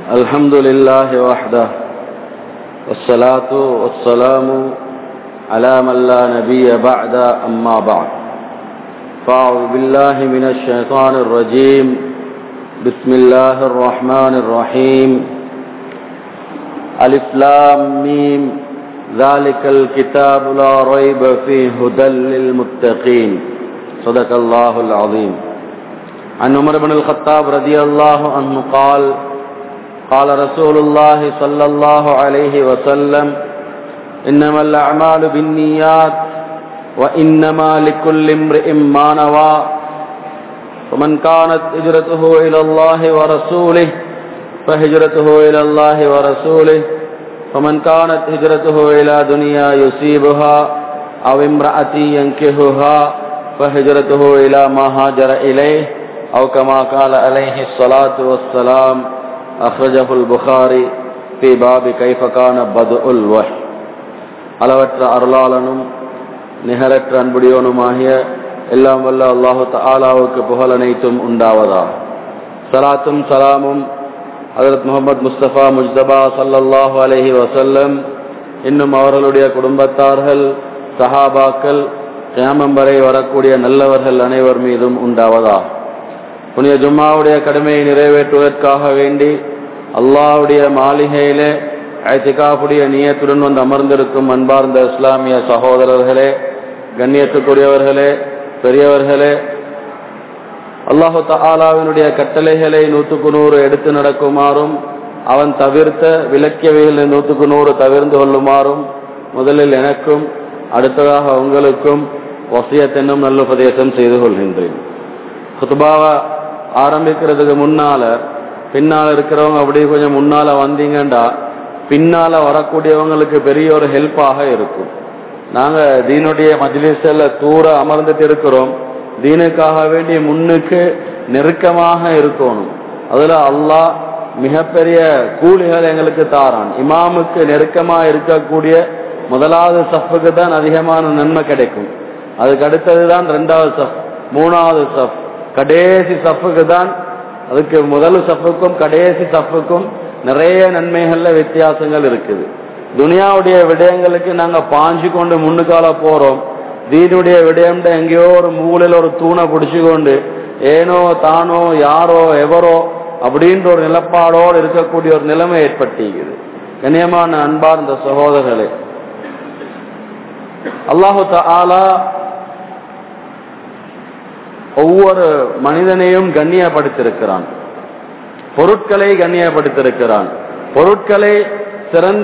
الحمد لله وحده والصلاة والسلام على من لا نبي بعد أما بعد فأعوذ بالله من الشيطان الرجيم بسم الله الرحمن الرحيم ألف لام ميم ذلك الكتاب لا ريب فيه هدى للمتقين صدق الله العظيم عن عمر بن الخطاب رضي الله عنه قال قال رسول الله صلى الله عليه وسلم إنما الأعمال بالنيات وإنما لكل امرئ ما نوى ومن كانت هجرته إلى الله ورسوله فهجرته إلى الله ورسوله ومن كانت هجرته إلى دنيا يصيبها أو امرأة ينكهها فهجرته إلى ما هاجر إليه أو كما قال عليه الصلاة والسلام أخرجه البخاري في باب كيف كان بدء الوحي அளவற்ற அருளாளனும் நிகரற்ற அன்புடையோனுமாகிய எல்லாம் வல்ல அல்லாஹு தாலாவுக்கு புகழ் அனைத்தும் உண்டாவதா சலாத்தும் சலாமும் ஹதரத் முகமது முஸ்தபா முஜ்தபா சல்லல்லாஹு அலஹி வசல்லம் இன்னும் அவர்களுடைய குடும்பத்தார்கள் சஹாபாக்கள் கியாமம் வரை வரக்கூடிய நல்லவர்கள் அனைவர் மீதும் உண்டாவதா புனித ஜும்மாவுடைய கடமையை நிறைவேற்றுவதற்காக வேண்டி அல்லாஹுடைய மாளிகையிலே ஐத்திகாப்புடைய நியத்துடன் வந்து அமர்ந்திருக்கும் அன்பார்ந்த இஸ்லாமிய சகோதரர்களே கண்ணியத்துக்குரியவர்களே பெரியவர்களே அல்லாஹு தாலாவினுடைய கட்டளைகளை நூற்றுக்கு நூறு எடுத்து நடக்குமாறும் அவன் தவிர்த்த விலக்கியவைகளை நூற்றுக்கு நூறு தவிர்ந்து கொள்ளுமாறும் முதலில் எனக்கும் அடுத்ததாக உங்களுக்கும் வசியத்தென்னும் நல்ல உபதேசம் செய்து கொள்கின்றேன் குத்துபாவை ஆரம்பிக்கிறதுக்கு முன்னால பின்னால இருக்கிறவங்க அப்படி கொஞ்சம் முன்னால வந்தீங்கண்டா பின்னால வரக்கூடியவங்களுக்கு பெரிய ஒரு ஹெல்ப்பாக இருக்கும் நாங்க தீனுடைய மஜ்லிஸில் தூர அமர்ந்துட்டு இருக்கிறோம் தீனுக்காக வேண்டிய முன்னுக்கு நெருக்கமாக இருக்கணும் அதுல அல்லாஹ் மிகப்பெரிய கூலிகள் எங்களுக்கு தாரான் இமாமுக்கு நெருக்கமா இருக்கக்கூடிய முதலாவது சஃப்புக்கு தான் அதிகமான நன்மை கிடைக்கும் அதுக்கு அடுத்ததுதான் ரெண்டாவது சஃப் மூணாவது சஃப் கடைசி சஃப்புக்கு தான் அதுக்கு முதல் சஃப்புக்கும் கடைசி சஃப்புக்கும் நிறைய நன்மைகள்ல வித்தியாசங்கள் இருக்குது துனியாவுடைய விடயங்களுக்கு நாங்க பாஞ்சு கொண்டு முன்னுக்கால போறோம் தீனுடைய விடயம்ட எங்கேயோ ஒரு மூலையில் ஒரு தூணை பிடிச்சு கொண்டு ஏனோ தானோ யாரோ எவரோ அப்படின்ற ஒரு நிலப்பாடோடு இருக்கக்கூடிய ஒரு நிலைமை ஏற்பட்டிருக்குது கண்ணியமான அன்பார்ந்த சகோதரர்களே அல்லாஹு ஆலா ஒவ்வொரு மனிதனையும் கண்ணியப்படுத்திருக்கிறான் பொருட்களை கண்ணியப்படுத்திருக்கிறான் பொருட்களை சிறந்த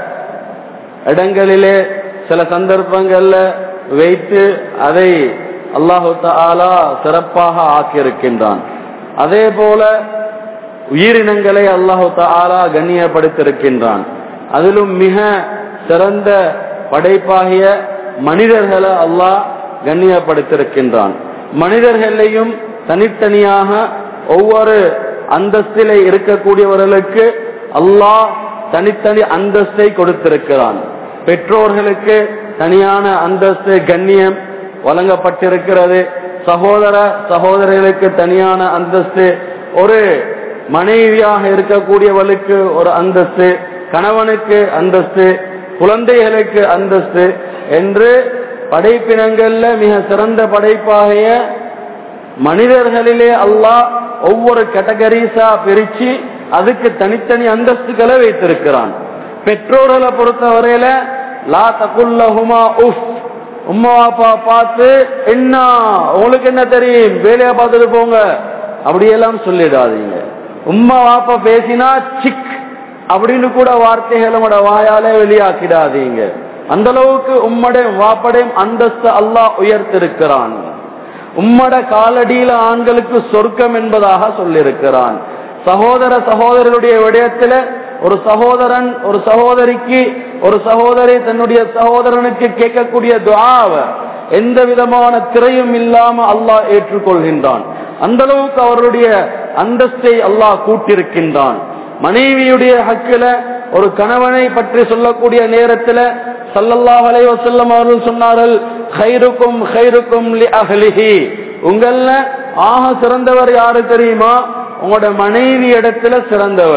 இடங்களிலே சில சந்தர்ப்பங்கள்ல வைத்து அதை அல்லாஹு தாலா சிறப்பாக ஆக்கியிருக்கின்றான் அதே போல உயிரினங்களை அல்லாஹு தாலா கண்ணியப்படுத்திருக்கின்றான் அதிலும் மிக சிறந்த படைப்பாகிய மனிதர்களை அல்லாஹ் கண்ணியப்படுத்திருக்கின்றான் மனிதர்களையும் தனித்தனியாக ஒவ்வொரு அந்தஸ்திலே இருக்கக்கூடியவர்களுக்கு அல்லாஹ் தனித்தனி அந்தஸ்தை கொடுத்திருக்கிறான் பெற்றோர்களுக்கு தனியான அந்தஸ்து கண்ணியம் வழங்கப்பட்டிருக்கிறது சகோதர சகோதரர்களுக்கு தனியான அந்தஸ்து ஒரு மனைவியாக இருக்கக்கூடியவளுக்கு ஒரு அந்தஸ்து கணவனுக்கு அந்தஸ்து குழந்தைகளுக்கு அந்தஸ்து என்று படைப்பினங்கள்ல மிக சிறந்த படைப்பாகிய மனிதர்களிலே அல்லாஹ் ஒவ்வொரு கேட்டகரிஸா பிரிச்சு அதுக்கு தனித்தனி அந்தஸ்துகளை வைத்திருக்கிறான் பெற்றோர்களை பொறுத்தவரையில லா தகுல்லஹுமா உஃப் உம்மா அப்பா பார்த்து என்ன உங்களுக்கு என்ன தெரியும் வேலையை பார்த்துட்டு போங்க அப்படியெல்லாம் சொல்லிடாதீங்க உம்மா வாப்பா பேசினா சிக் அப்படின்னு கூட வார்த்தைகளோட வாயாலே வெளியாக்கிடாதீங்க அந்த அளவுக்கு உம்மடையும் வாப்படையும் அந்தஸ்து அல்லாஹ் உயர்த்திருக்கிறான் உம்மட காலடியில ஆண்களுக்கு சொர்க்கம் என்பதாக சொல்லியிருக்கிறான் சகோதர சகோதரருடைய விடயத்துல ஒரு சகோதரன் ஒரு சகோதரிக்கு ஒரு சகோதரி தன்னுடைய சகோதரனுக்கு கேட்கக்கூடிய துவாவ எந்த விதமான திரையும் இல்லாம அல்லாஹ் ஏற்றுக்கொள்கின்றான் அந்த அளவுக்கு அவருடைய அந்தஸ்தை அல்லாஹ் கூட்டிருக்கின்றான் மனைவியுடைய ஹக்கில ஒரு கணவனை பற்றி சொல்லக்கூடிய நேரத்துல சல்லல்லாஹு அலைஹி வஸல்லம் அவர்கள் சொன்னார்கள் ஹைருக்கும் ஹைருக்கும் லி அஹ்லிஹி உங்கள ஆக சிறந்தவர் யாரு தெரியுமா உங்களோட மனைவி இடத்துல சிறந்தவள்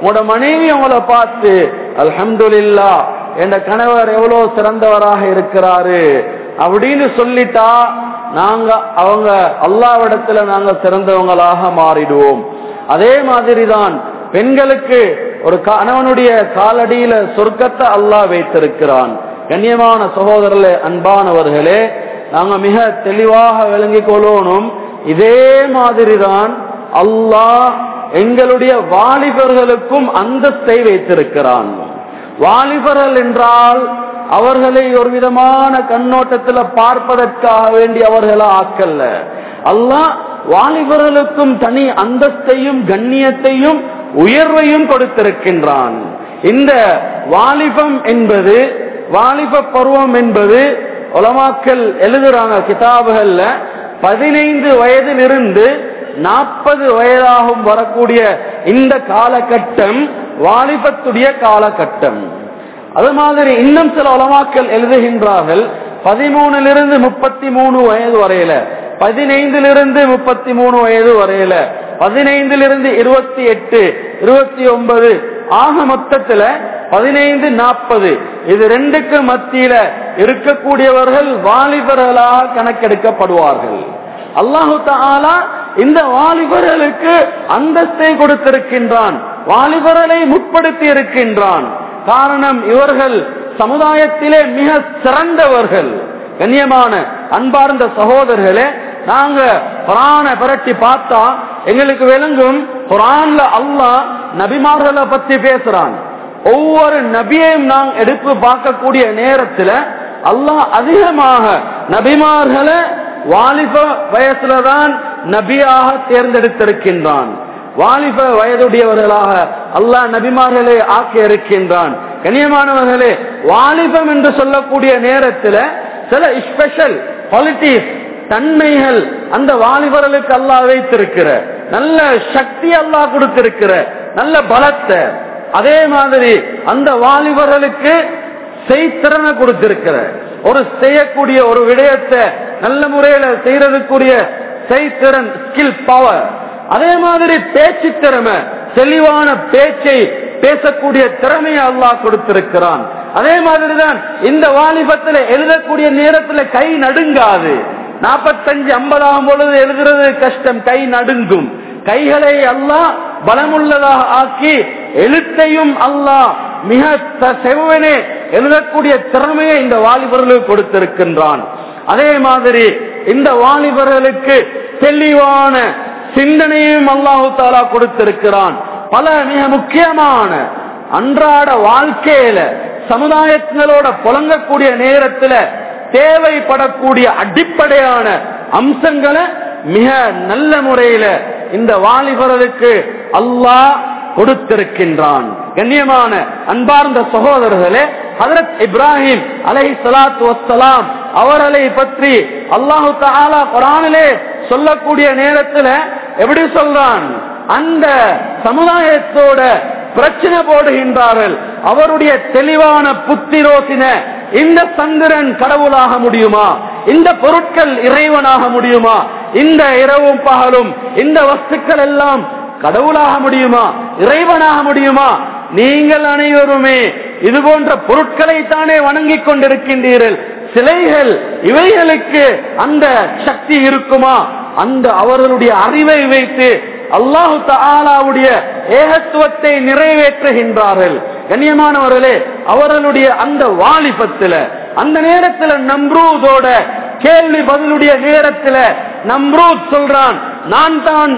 உங்களோட மனைவி உங்களை பார்த்து அல்ஹம்துலில்லா என் கணவர் எவ்வளவு சிறந்தவராக இருக்கிறாரு அப்படின்னு சொல்லிட்டா நாங்க அவங்க அல்லாவிடத்துல நாங்க சிறந்தவங்களாக மாறிடுவோம் அதே மாதிரிதான் பெண்களுக்கு ஒரு கணவனுடைய காலடியில சொர்க்கத்தை அல்லாஹ் வைத்திருக்கிறான் கண்ணியமான சகோதரர்களே அன்பானவர்களே நாங்க மிக தெளிவாக விளங்கிக் கொள்ளணும் இதே மாதிரிதான் அல்லாஹ் எங்களுடைய வாலிபர்களுக்கும் அந்தஸ்தை வைத்திருக்கிறான் வாலிபர்கள் என்றால் அவர்களை ஒரு விதமான கண்ணோட்டத்தில் பார்ப்பதற்காக வேண்டி அவர்களை ஆக்கல்ல அல்லாஹ் வாலிபர்களுக்கும் தனி அந்தஸ்தையும் கண்ணியத்தையும் உயர்வையும் கொடுத்திருக்கின்றான் இந்த வாலிபம் என்பது வாலிப பருவம் என்பது உலமாக்கல் எழுதுறாங்க கிதாபுகள்ல பதினைந்து வயதிலிருந்து நாற்பது வயதாகும் வரக்கூடிய இந்த காலகட்டம் வாலிபத்துடைய காலகட்டம் அது மாதிரி இன்னும் சில உலமாக்கள் எழுதுகின்றார்கள் பதிமூணிலிருந்து முப்பத்தி மூணு வயது வரையில பதினைந்திலிருந்து முப்பத்தி மூணு வயது வரையில பதினைந்திலிருந்து இருபத்தி எட்டு இருபத்தி ஒன்பது ஆக மொத்தத்துல பதினைந்து நாற்பது இது ரெண்டுக்கு மத்தியில இருக்கக்கூடியவர்கள் வாலிபர்களாக கணக்கெடுக்கப்படுவார்கள் அல்லாஹு தாலா இந்த வாலிபர்களுக்கு அந்தஸ்தை கொடுத்திருக்கின்றான் வாலிபர்களை முற்படுத்தி இருக்கின்றான் காரணம் இவர்கள் சமுதாயத்திலே மிக சிறந்தவர்கள் கண்ணியமான அன்பார்ந்த சகோதரர்களே நாங்க குரான புரட்டி பார்த்தா எங்களுக்கு விளங்கும் குரான்ல அல்லாஹ் நபிமார்களை பத்தி பேசுறான் ஒவ்வொரு நபியையும் நாம் எடுத்து பார்க்கக்கூடிய நேரத்துல அல்லாஹ் அதிகமாக நபிமார்களை வாலிப வயசுலதான் நபியாக தேர்ந்தெடுத்திருக்கின்றான் வாலிப வயதுடையவர்களாக அல்லாஹ் நபிமார்களை ஆக்கி இருக்கின்றான் கண்ணியமானவர்களே வாலிபம் என்று சொல்லக்கூடிய நேரத்தில் சில ஸ்பெஷல் குவாலிட்டிஸ் தன்மைகள் அந்த வாலிபர்களுக்கு அல்லாஹ் வைத்திருக்கிற நல்ல சக்தி அல்லாஹ் கொடுத்திருக்கிற நல்ல பலத்தை அதே மாதிரி அந்த வாலிபர்களுக்கு செய்திறனை கொடுத்திருக்கிற ஒரு செய்யக்கூடிய ஒரு விடயத்தை நல்ல முறையில செய்யறதுக்குரிய செய்திறன் ஸ்கில் பவர் அதே மாதிரி பேச்சு திறமை தெளிவான பேச்சை பேசக்கூடிய திறமையை அல்லாஹ் கொடுத்திருக்கிறான் அதே மாதிரிதான் இந்த வாலிபத்துல எழுதக்கூடிய நேரத்துல கை நடுங்காது நாற்பத்தஞ்சு ஐம்பதாகும் பொழுது எழுதுறது கஷ்டம் கை நடுங்கும் கைகளை அல்லாஹ் பலமுள்ளதாக ஆக்கி எழுத்தையும் அல்லாஹ் மிக செவ்வனே எழுதக்கூடிய திறமையை இந்த வாலிபர்களுக்கு கொடுத்திருக்கின்றான் அதே மாதிரி இந்த வாலிபர்களுக்கு தெளிவான சிந்தனையும் அல்லாஹு தாலா கொடுத்திருக்கிறான் பல மிக முக்கியமான அன்றாட வாழ்க்கையில சமுதாயத்தினரோட புழங்கக்கூடிய நேரத்துல தேவைப்படக்கூடிய அடிப்படையான அம்சங்களை மிக நல்ல முறையில இந்த வாலிபர்களுக்கு அல்லாஹ் கொடுத்திருக்கின்றான் கண்ணியமான அன்பார்ந்த சகோதரர்களே ஹதரத் இப்ராஹிம் அலை சலாத்து வசலாம் அவர்களை பற்றி அல்லாஹு தாலா குரானிலே சொல்லக்கூடிய நேரத்துல எப்படி சொல்றான் அந்த சமுதாயத்தோட பிரச்சனை போடுகின்றார்கள் அவருடைய தெளிவான புத்திரோசின இந்த சந்திரன் கடவுளாக முடியுமா இந்த பொருட்கள் இறைவனாக முடியுமா இந்த இரவும் பகலும் இந்த வஸ்துக்கள் எல்லாம் கடவுளாக முடியுமா இறைவனாக முடியுமா நீங்கள் அனைவருமே இது போன்ற பொருட்களை தானே வணங்கிக் கொண்டிருக்கின்றீர்கள் சிலைகள் இவைகளுக்கு அந்த சக்தி இருக்குமா அந்த அவர்களுடைய அறிவை வைத்து அல்லாஹு தாலாவுடைய ஏகத்துவத்தை நிறைவேற்றுகின்றார்கள் கண்ணியமானவர்களே அவர்களுடைய அந்த வாலிபத்துல அந்த நேரத்துல நம்ரூதோட கேள்வி பதிலுடைய நேரத்துல நம்ரூத் சொல்றான் நான் தான்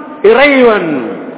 இறைவன்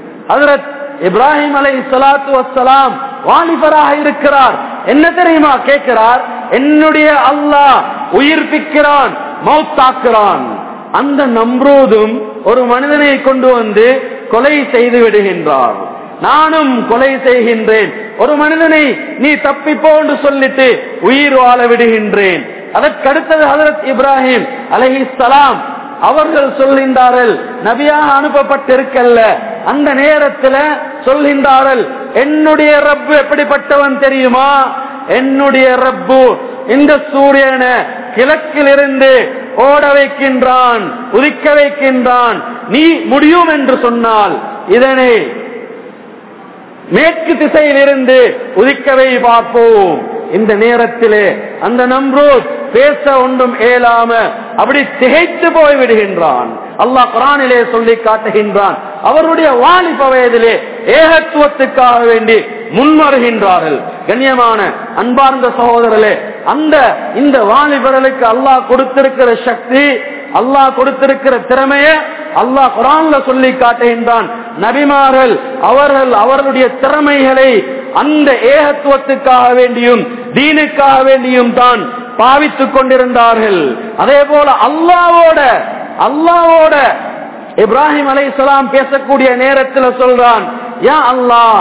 ஹதரத் இப்ராஹிம் அலை சலாத்து வசலாம் வாலிபராக இருக்கிறார் என்ன தெரியுமா கேட்கிறார் என்னுடைய அல்லாஹ் உயிர்ப்பிக்கிறான் மௌத்தாக்குறான் அந்த நம்ரோதும் ஒரு மனிதனை கொண்டு வந்து கொலை செய்து விடுகின்றார் நானும் கொலை செய்கின்றேன் ஒரு மனிதனை நீ தப்பிப்போ என்று சொல்லிட்டு உயிர் வாழ விடுகின்றேன் அதற்கடுத்தது ஹதரத் இப்ராஹிம் அலஹி சலாம் அவர்கள் சொல்கின்றார்கள் நபியாக அனுப்பப்பட்டிருக்கல்ல அந்த நேரத்தில் சொல்கின்றார்கள் என்னுடைய ரப்பு எப்படிப்பட்டவன் தெரியுமா என்னுடைய ரப்பு இந்த சூரியனை கிழக்கிலிருந்து ஓட வைக்கின்றான் உதிக்க வைக்கின்றான் நீ முடியும் என்று சொன்னால் இதனை மேற்கு திசையிலிருந்து உதிக்கவை பார்ப்போம் இந்த நேரத்திலே அந்த நம்ரூத் பேச ஒன்றும் இயலாம அப்படி திகைத்து போய் விடுகின்றான் அல்லாஹ் குரானிலே சொல்லி காட்டுகின்றான் அவருடைய வாலிப வயதிலே ஏகத்துவத்துக்காக வேண்டி முன்வருகின்றார்கள் கண்ணியமான அன்பார்ந்த சகோதரர்களே அந்த இந்த வாலிபர்களுக்கு அல்லாஹ் கொடுத்திருக்கிற சக்தி அல்லாஹ் கொடுத்திருக்கிற திறமைய அல்லாஹ் குரான்ல சொல்லி காட்டுகின்றான் நபிமார்கள் அவர்கள் அவர்களுடைய திறமைகளை அந்த ஏகத்துவத்துக்காக வேண்டியும் தீனுக்காக வேண்டியும் தான் பாவித்துக் கொண்டிருந்தார்கள் அதே போல அல்லாவோட அல்லாவோட இப்ராஹிம் அலை பேசக்கூடிய நேரத்தில் சொல்றான் யா அல்லாஹ்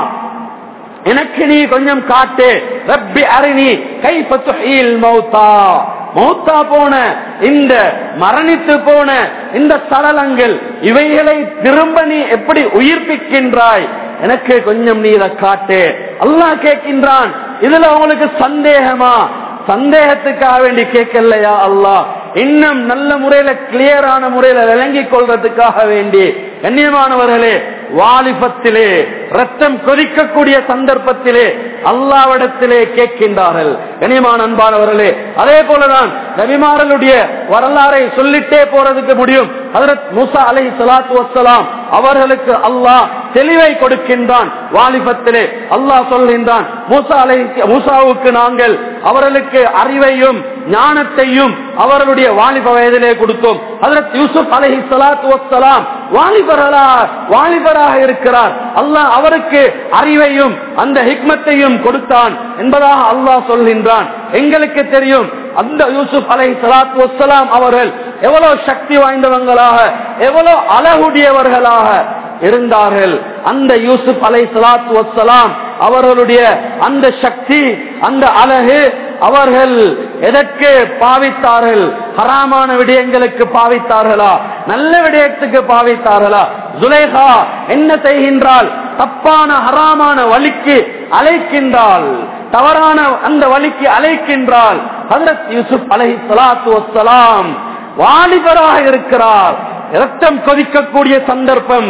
எனக்கு நீ கொஞ்சம் காட்டு ரப்பி அரிணி கைப்பத்துஹீல் மௌத்தா மௌத்தா போன இந்த மரணித்து போன இந்த சடலங்கள் இவைகளை திரும்ப நீ எப்படி உயிர்ப்பிக்கின்றாய் எனக்கு கொஞ்சம் நீ இதை காட்டு அல்லாஹ் கேட்கின்றான் இதுல உங்களுக்கு சந்தேகமா சந்தேகத்துக்காக வேண்டி கேட்கலையா அல்லாஹ் இன்னும் நல்ல முறையில கிளியரான முறையில விளங்கிக் கொள்றதுக்காக வேண்டி கண்ணியமானவர்களே வாலிபத்திலே ரத்தம் கொதிக்கக்கூடிய சந்தர்ப்பத்திலே அல்லாவிடத்திலே கேட்கின்றார்கள் கனியமான அன்பானவர்களே அதே போலதான் நபிமாரனுடைய வரலாறை சொல்லிட்டே போறதுக்கு முடியும் ஹதரத் மூசா அலை சலாத்து வசலாம் அவர்களுக்கு அல்லாஹ் தெளிவை கொடுக்கின்றான் வாலிபத்திலே அல்லாஹ் சொல்கின்றான் மூசா அலை மூசாவுக்கு நாங்கள் அவர்களுக்கு அறிவையும் ஞானத்தையும் அவர்களுடைய வாலிப வயதிலே கொடுத்தோம் ஹதரத் யூசுப் அலஹி சலாத்து வசலாம் வாலிபர்களா வாலிபராக இருக்கிறார் அல்லாஹ் அவருக்கு அறிவையும் அந்த ஹிக்மத்தையும் கொடுத்தான் என்பதாக அல்லாஹ் சொல்கின்றான் எங்களுக்கு தெரியும் அந்த யூசுப் அலை சலாத்து வசலாம் அவர்கள் எவ்வளவு சக்தி வாய்ந்தவங்களாக எவ்வளவு அழகுடையவர்களாக இருந்தார்கள் அந்த யூசுப் அலை சலாத்து வசலாம் அவர்களுடைய அந்த சக்தி அந்த அழகு அவர்கள் எதற்கு பாவித்தார்கள் ஹராமான விடயங்களுக்கு பாவித்தார்களா நல்ல விடயத்துக்கு பாவித்தார்களா ஜுலேஹா என்ன செய்கின்றால் தப்பான ஹராமான வழிக்கு அழைக்கின்றாள் தவறான அந்த வழிக்கு அழைக்கின்றாள் ஹதரத் யூசுப் அலை சலாத்து வசலாம் வாலிபராக இருக்கிறார் ரத்தம் கொதிக்கக்கூடிய சந்தர்ப்பம்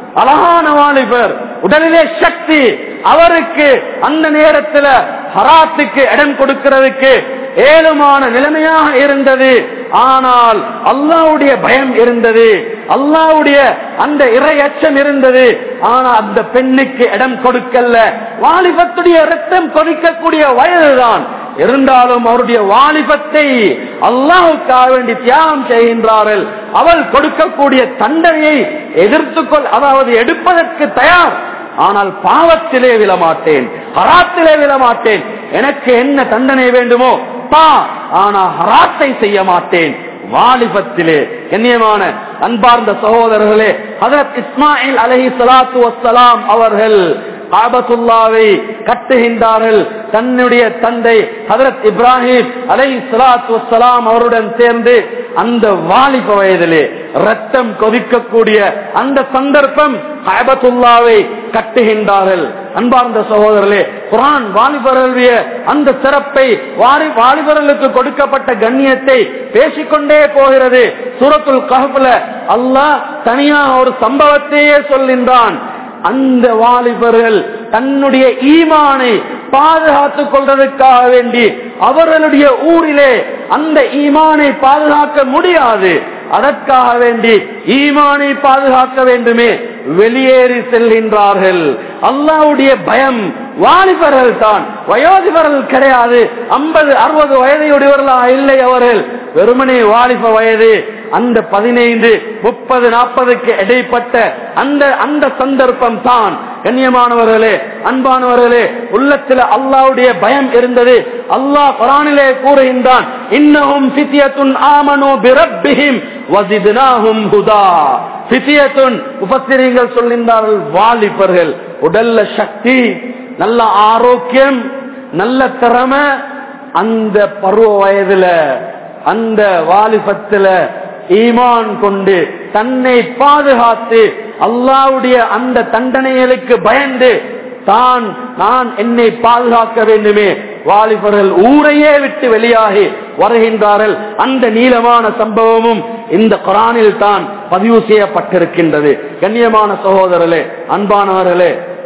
அழகான வாலிபர் உடலிலே சக்தி அவருக்கு அந்த நேரத்தில் ஹராத்துக்கு இடம் கொடுக்கிறதுக்கு ஏழுமான நிலைமையாக இருந்தது ஆனால் அல்லாவுடைய பயம் இருந்தது அல்லாவுடைய அந்த இறையச்சம் இருந்தது ஆனா அந்த பெண்ணுக்கு இடம் கொடுக்கல வாலிபத்துடைய ரத்தம் கொதிக்கக்கூடிய வயதுதான் இருந்தாலும் அவருடைய வாலிபத்தை அல்லாவுக்காக வேண்டி தியாகம் செய்கின்றார்கள் அவள் கொடுக்கக்கூடிய தண்டனையை எதிர்த்துக்கொள் அதாவது எடுப்பதற்கு தயார் ஆனால் பாவத்திலே விழமாட்டேன் ஹராத்திலே விழமாட்டேன் எனக்கு என்ன தண்டனை வேண்டுமோ பா ஆனா ஹராத்தை செய்ய மாட்டேன் வாலிபத்திலே கண்ணியமான அன்பார்ந்த சகோதரர்களே ஹதரத் இஸ்மாயில் அலஹி சலாத்து வசலாம் அவர்கள் காபத்துல்லாவை கட்டுகின்றார்கள் தன்னுடைய தந்தை ஹதரத் இப்ராஹிம் அலை சலாத் வசலாம் அவருடன் சேர்ந்து அந்த வாலிப வயதிலே ரத்தம் கொதிக்கக்கூடிய அந்த சந்தர்ப்பம் காபத்துல்லாவை கட்டுகின்றார்கள் அன்பார்ந்த சகோதரர்களே குரான் வாலிபர்களுடைய அந்த சிறப்பை வாலி வாலிபர்களுக்கு கொடுக்கப்பட்ட கண்ணியத்தை பேசிக்கொண்டே போகிறது சூரத்துல் கஹப்ல அல்லாஹ் தனியாக ஒரு சம்பவத்தையே சொல்கின்றான் அந்த வாலிபர்கள் தன்னுடைய ஈமானை பாதுகாத்துக் கொள்வதற்காக வேண்டி அவர்களுடைய ஊரிலே அந்த ஈமானை பாதுகாக்க முடியாது அதற்காக வேண்டி ஈமானை பாதுகாக்க வேண்டுமே வெளியேறி செல்கின்றார்கள் அல்லாவுடைய பயம் வாலிபர்கள் தான் வயோதிபர்கள் கிடையாது ஐம்பது அறுபது வயதையுடையவர்களா இல்லை அவர்கள் வெறுமனே வாலிப வயது அந்த பதினைந்து முப்பது நாற்பதுக்கு இடைப்பட்ட அந்த அந்த சந்தர்ப்பம் தான் கண்ணியமானவர்களே அன்பானவர்களே உள்ளத்தில் அல்லாவுடைய பயம் இருந்தது அல்லாஹ் குரானிலே கூறுகின்றான் இன்னமும் சித்தியத்துன் ஆமனோ பிரப்பிஹிம் வசிதுனாஹும் ஹுதா சித்தியத்துன் உபத்திரிகள் சொல்கின்றார்கள் வாலிபர்கள் உடல்ல சக்தி நல்ல ஆரோக்கியம் நல்ல திறமை அந்த பருவ வயதுல அந்த வாலிபத்துல ஈமான் கொண்டு தன்னை பாதுகாத்து அல்லாவுடைய அந்த தண்டனைகளுக்கு பயந்து தான் நான் என்னை பாதுகாக்க வேண்டுமே வாலிபர்கள் ஊரையே விட்டு வெளியாகி வருகின்றார்கள் அந்த நீளமான சம்பவமும் இந்த குரானில் தான் பதிவு செய்யப்பட்டிருக்கின்றது கண்ணியமான சகோதரர்களே அன்பானவர்களே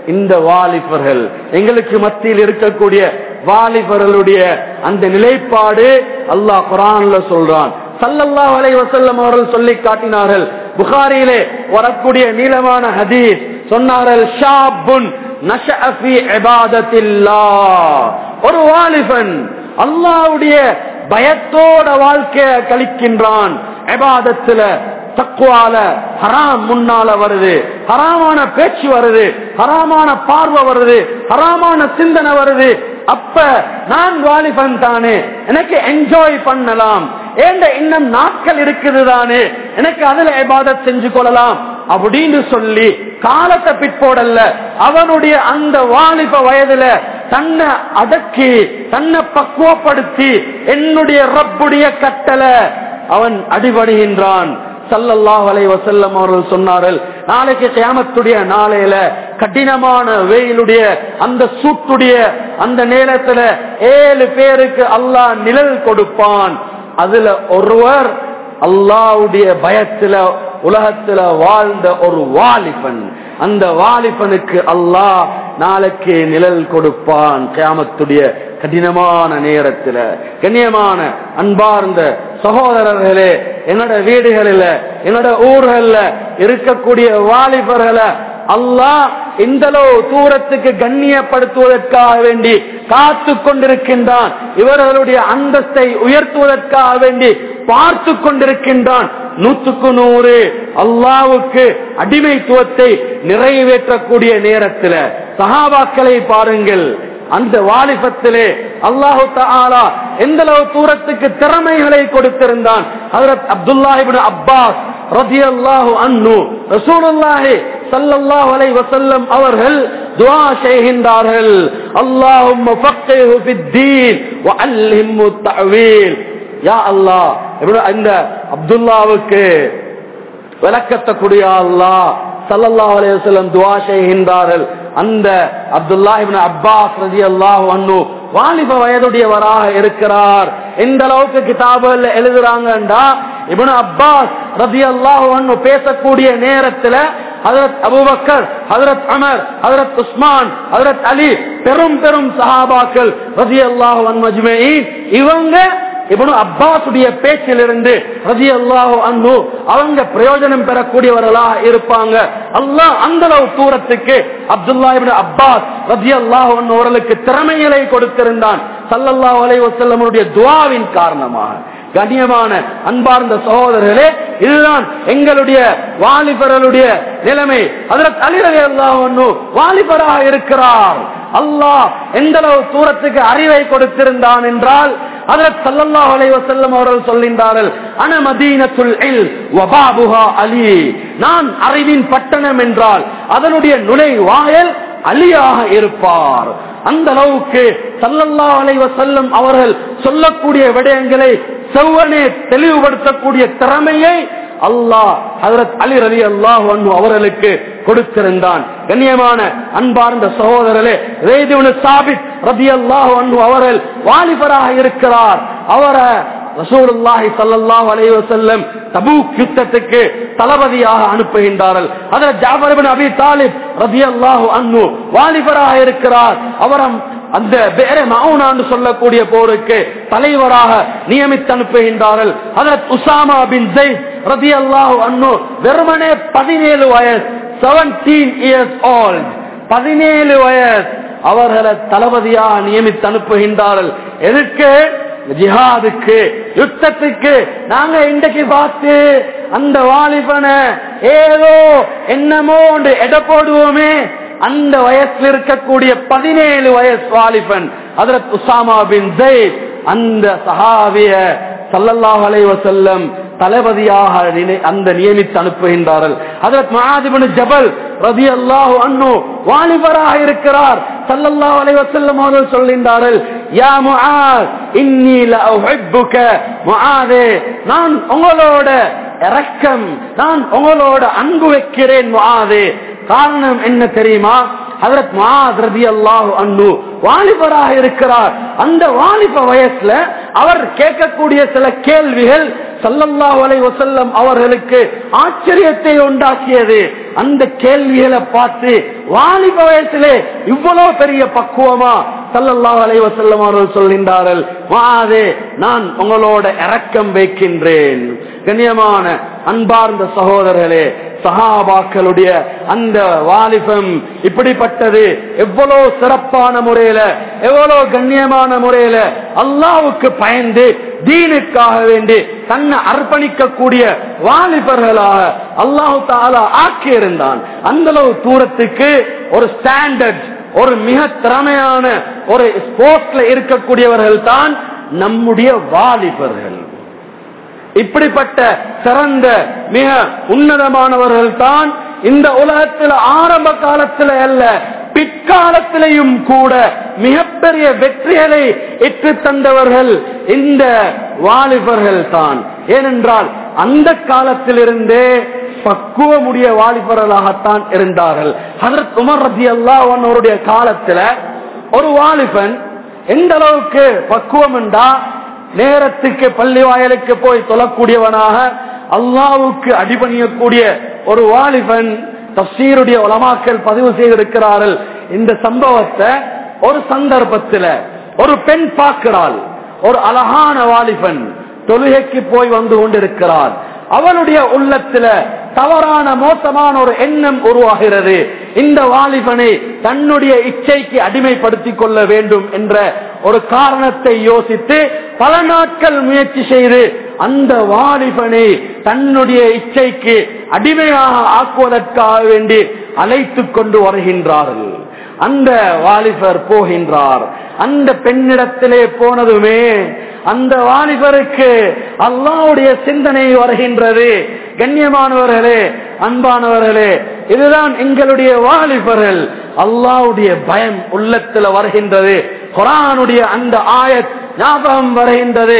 இந்த வாலிபர்கள் எங்களுக்கு மத்தியில் இருக்கக்கூடிய வாலிபர்களுடைய அந்த நிலைப்பாடு அல்லாஹ் குரான்ல சொல்றான் சல்லல்லாஹு அலைஹி வஸல்லம் அவர்கள் சொல்லி காட்டினார்கள் புகாரியிலே வரக்கூடிய நீளமான ஹதீஸ் சொன்னார்கள் ஷாபுன் நஷஅ ஃபீ இபாதத்தில்லாஹ் ஒரு வாலிபன் அல்லாஹ்வுடைய பயத்தோட வாழ்க்கைய கழிக்கின்றான் இபாதத்துல தக்குவால ஹராம் முன்னால வருது ஹராமான பேச்சு வருது ஹராமான பார்வை வருது ஹராமான சிந்தனை வருது அப்ப நான் வாலிபன் தானே எனக்கு என்ஜாய் பண்ணலாம் ஏண்ட இன்னும் நாட்கள் இருக்குது தானே எனக்கு அதுல இபாதத் செஞ்சு கொள்ளலாம் அப்படின்னு சொல்லி காலத்தை பிற்போடல்ல அவனுடைய அந்த வாலிப வயதுல தன்னை அடக்கி தன்னை பக்குவப்படுத்தி என்னுடைய ரப்புடைய கட்டளை அவன் அடிபடுகின்றான் சல்லல்லாஹ் அலை வசல்லம் அவர்கள் சொன்னார்கள் நாளைக்கு கியாமத்துடைய நாளையில கடினமான வெயிலுடைய அந்த சூட்டுடைய அந்த நேரத்துல ஏழு பேருக்கு அல்லாஹ் நிழல் கொடுப்பான் அதுல ஒருவர் அல்லாவுடைய பயத்துல உலகத்துல வாழ்ந்த ஒரு வாலிபன் அந்த வாலிபனுக்கு அல்லாஹ் நாளைக்கு நிழல் கொடுப்பான் கியாமத்துடைய கடினமான நேரத்துல கண்ணியமான அன்பார்ந்த சகோதரர்களே என்னோட வீடுகளில் என்னோட ஊர்கள்ல இருக்கக்கூடிய வாலிபர்களை அல்லாஹ் இந்த அளவு தூரத்துக்கு கண்ணியப்படுத்துவதற்காக வேண்டி காத்து கொண்டிருக்கின்றான் இவர்களுடைய அந்தஸ்தை உயர்த்துவதற்காக வேண்டி பார்த்து கொண்டிருக்கின்றான் நூற்றுக்கு நூறு அல்லாவுக்கு அடிமைத்துவத்தை நிறைவேற்றக்கூடிய நேரத்தில் சகாபாக்களை பாருங்கள் அந்த வாலிபத்திலே அல்லாஹு தாலா எந்த அளவு தூரத்துக்கு திறமைகளை கொடுத்திருந்தான் ஹதரத் அப்துல்லாஹிபின் அப்பாஸ் ரதி அல்லாஹு அன்னு ரசூலுல்லாஹி சல்லல்லாஹு அலைஹி வஸல்லம் அவர்கள் துஆ செய்கின்றார்கள் அல்லாஹும்ம ஃபக்ஹிஹு ஃபித்தீன் வ அல்லிம்ஹு தஅவீல் யா அல்லாஹ் இந்த அப்துல்லாவுக்கு விளக்கத்தை கூடிய அல்லாஹ் சல்லல்லாஹு அலைஹி வஸல்லம் துஆ செய்கின்றார்கள் அந்த அப்துல்லாஹிபின் அப்பாஸ் ரதி அல்லாஹ் அன்னு வாலிப வயதுடையவராக இருக்கிறார் எந்த அளவுக்கு கிதாபுகள் எழுதுறாங்கண்டா இவனு அப்பாஸ் ரதி அல்லாஹ் அன்னு பேசக்கூடிய நேரத்துல ஹதரத் அபுபக்கர் ஹதரத் அமர் ஹதரத் உஸ்மான் ஹதரத் அலி பெரும் பெரும் சஹாபாக்கள் ரதி அல்லாஹ் அன்மஜ்மீன் இவங்க இவனு அப்பாசுடைய பேச்சிலிருந்து ரதி அல்லாஹோ அன்பு அவங்க பிரயோஜனம் பெறக்கூடியவர்களாக இருப்பாங்க அல்லாஹ் அந்த அளவு தூரத்துக்கு அப்துல்லா இபின் அப்பாஸ் ரதி அல்லாஹோ அவர்களுக்கு திறமைகளை கொடுத்திருந்தான் சல்லல்லாஹு அலைஹி வஸல்லமுடைய துஆவின் காரணமாக கண்ணியமான அன்பார்ந்த சகோதரர்களே இதுதான் எங்களுடைய வாலிபர்களுடைய நிலைமை அதில் தலைவரை எல்லாம் வாலிபராக இருக்கிறார் அல்லாஹ் எந்த அளவு தூரத்துக்கு அறிவை கொடுத்திருந்தான் என்றால் அதில் சல்லல்லாஹ் அலைஹி வஸல்லம் அவர்கள் சொல்கின்றார்கள் அன மதீனத்துல் இல் வபாபுஹா அலி நான் அறிவின் பட்டணம் என்றால் அதனுடைய நுழைவாயல் அலியாக இருப்பார் அந்த அளவுக்கு சல்லல்லா அலைவ செல்லும் அவர்கள் சொல்லக்கூடிய விடயங்களை செவ்வனே தெளிவுபடுத்தக்கூடிய திறமையை அல்லாஹ் ஹதரத் அலி ரலி அல்லாஹ் அவர்களுக்கு கொடுத்திருந்தான் கண்ணியமான அன்பார்ந்த சகோதரர்களே ரேதுவனு சாபித் ரதி அல்லாஹ் அவர்கள் வாலிபராக இருக்கிறார் அவரை ரசூலுல்லாஹி ஸல்லல்லாஹு அலைஹி வஸல்லம் தபூக் யுத்தத்துக்கு தளபதியாக அனுப்புகின்றார்கள் அதில் ஜாபர் இப்னு அபி தாலிப் ரலியல்லாஹு அன்ஹு வாலிபராக இருக்கிறார் அவரம் அந்த பேர மவுனான்னு சொல்லக்கூடிய போருக்கு தலைவராக நியமித்து அனுப்புகின்றார்கள் அதற்கு உசாமா பின் ஜெயித் ரதி அல்லாஹு அன்னு வெறுமனே பதினேழு வயசு செவன்டீன் இயர்ஸ் ஓல்ட் பதினேழு வயசு அவர்களை தளபதியாக நியமித்து அனுப்புகின்றார்கள் எதற்கு ஜிஹாதுக்கு யுத்தத்துக்கு நாங்க இன்றைக்கு பார்த்து அந்த வாலிபனை ஏதோ என்னமோ ஒன்று எடை போடுவோமே அந்த வயசுல இருக்கக்கூடிய பதினேழு வயசு வாலிபன் அதற்கு உசாமா பின் ஜெயித் அந்த சஹாவிய சல்லல்லாஹ் அலைவசல்லம் தளபதியாக அந்த நியமித்து அனுப்புகின்றார்கள் அதற்கு மகாதிபனு ஜபல் ரதி அல்லாஹு அண்ணு வாலிபராக இருக்கிறார் சல்லல்லாஹு அலைஹி வஸல்லம் அவர்கள் சொல்கின்றார்கள் யா முஆத் இன்னி லஉஹிப்புக முஆதே நான் உங்களோட இரக்கம் நான் உங்களோட அன்பு வைக்கிறேன் முஆதே காரணம் என்ன தெரியுமா ஹதரத் முஆத் ரலியல்லாஹு அன்ஹு வாலிபராக இருக்கிறார் அந்த வாலிப வயசுல அவர் கேட்கக்கூடிய சில கேள்விகள் சல்லல்லாஹு அலைஹி வஸல்லம் அவர்களுக்கு ஆச்சரியத்தை உண்டாக்கியது அந்த கேள்விகளை பார்த்து வாலிப வயசிலே இவ்வளவு பெரிய பக்குவமா சல்லல்லாஹு அலைஹி வஸல்லம் அவர்கள் சொல்கின்றார்கள் வாதே நான் உங்களோட இரக்கம் வைக்கின்றேன் கண்ணியமான அன்பார்ந்த சகோதரர்களே சஹாபாக்களுடைய அந்த வாலிபம் இப்படிப்பட்டது எவ்வளவு சிறப்பான முறையில எவ்வளவு கண்ணியமான முறையில அல்லாவுக்கு பயந்து தீனுக்காக வேண்டி தன்னை அர்ப்பணிக்கக்கூடிய வாலிபர்களாக அல்லாஹு தாலா ஆக்கி இருந்தான் அந்த அளவு தூரத்துக்கு ஒரு ஸ்டாண்டர்ட் ஒரு மிக திறமையான ஒரு ஸ்போர்ட்ஸ்ல இருக்கக்கூடியவர்கள் தான் நம்முடைய வாலிபர்கள் இப்படிப்பட்ட சிறந்த மிக உன்னதமானவர்கள் தான் இந்த உலகத்தில் ஆரம்ப காலத்தில் அல்ல பிற்காலத்திலையும் கூட மிகப்பெரிய வெற்றிகளை எற்று தந்தவர்கள் இந்த வாலிபர்கள் தான் ஏனென்றால் அந்த காலத்திலிருந்தே பக்குவமுடைய வாலிபர்களாகத்தான் இருந்தார்கள் அதற்கு உமர் ரதி அல்லாஹனுடைய காலத்துல ஒரு வாலிபன் எந்த அளவுக்கு பக்குவம் என்றா நேரத்துக்கு பள்ளி வாயலுக்கு போய் தொழக்கூடியவனாக அல்லாவுக்கு அடிபணியக்கூடிய ஒரு வாலிபன் தப்சீருடைய உலமாக்கள் பதிவு செய்திருக்கிறார்கள் இந்த சம்பவத்தை ஒரு சந்தர்ப்பத்தில் ஒரு பெண் பார்க்கிறாள் ஒரு அழகான வாலிபன் தொழுகைக்கு போய் வந்து கொண்டிருக்கிறார் அவளுடைய உள்ளத்துல தவறான மோசமான ஒரு எண்ணம் உருவாகிறது இந்த வாலிபனை தன்னுடைய இச்சைக்கு அடிமைப்படுத்திக் கொள்ள வேண்டும் என்ற ஒரு காரணத்தை யோசித்து பல நாட்கள் முயற்சி செய்து அந்த வாலிபனை தன்னுடைய இச்சைக்கு அடிமையாக ஆக்குவதற்காக வேண்டி அழைத்து கொண்டு வருகின்றார்கள் அந்த வாலிபர் போகின்றார் அந்த பெண்ணிடத்திலே போனதுமே அந்த வாலிபருக்கு அல்லாவுடைய சிந்தனை வருகின்றது கண்ணியமானவர்களே அன்பானவர்களே இதுதான் எங்களுடைய வாலிபர்கள் அல்லாவுடைய பயம் உள்ளத்துல வருகின்றது குரானுடைய அந்த ஆயத் ஞாபகம் வருகின்றது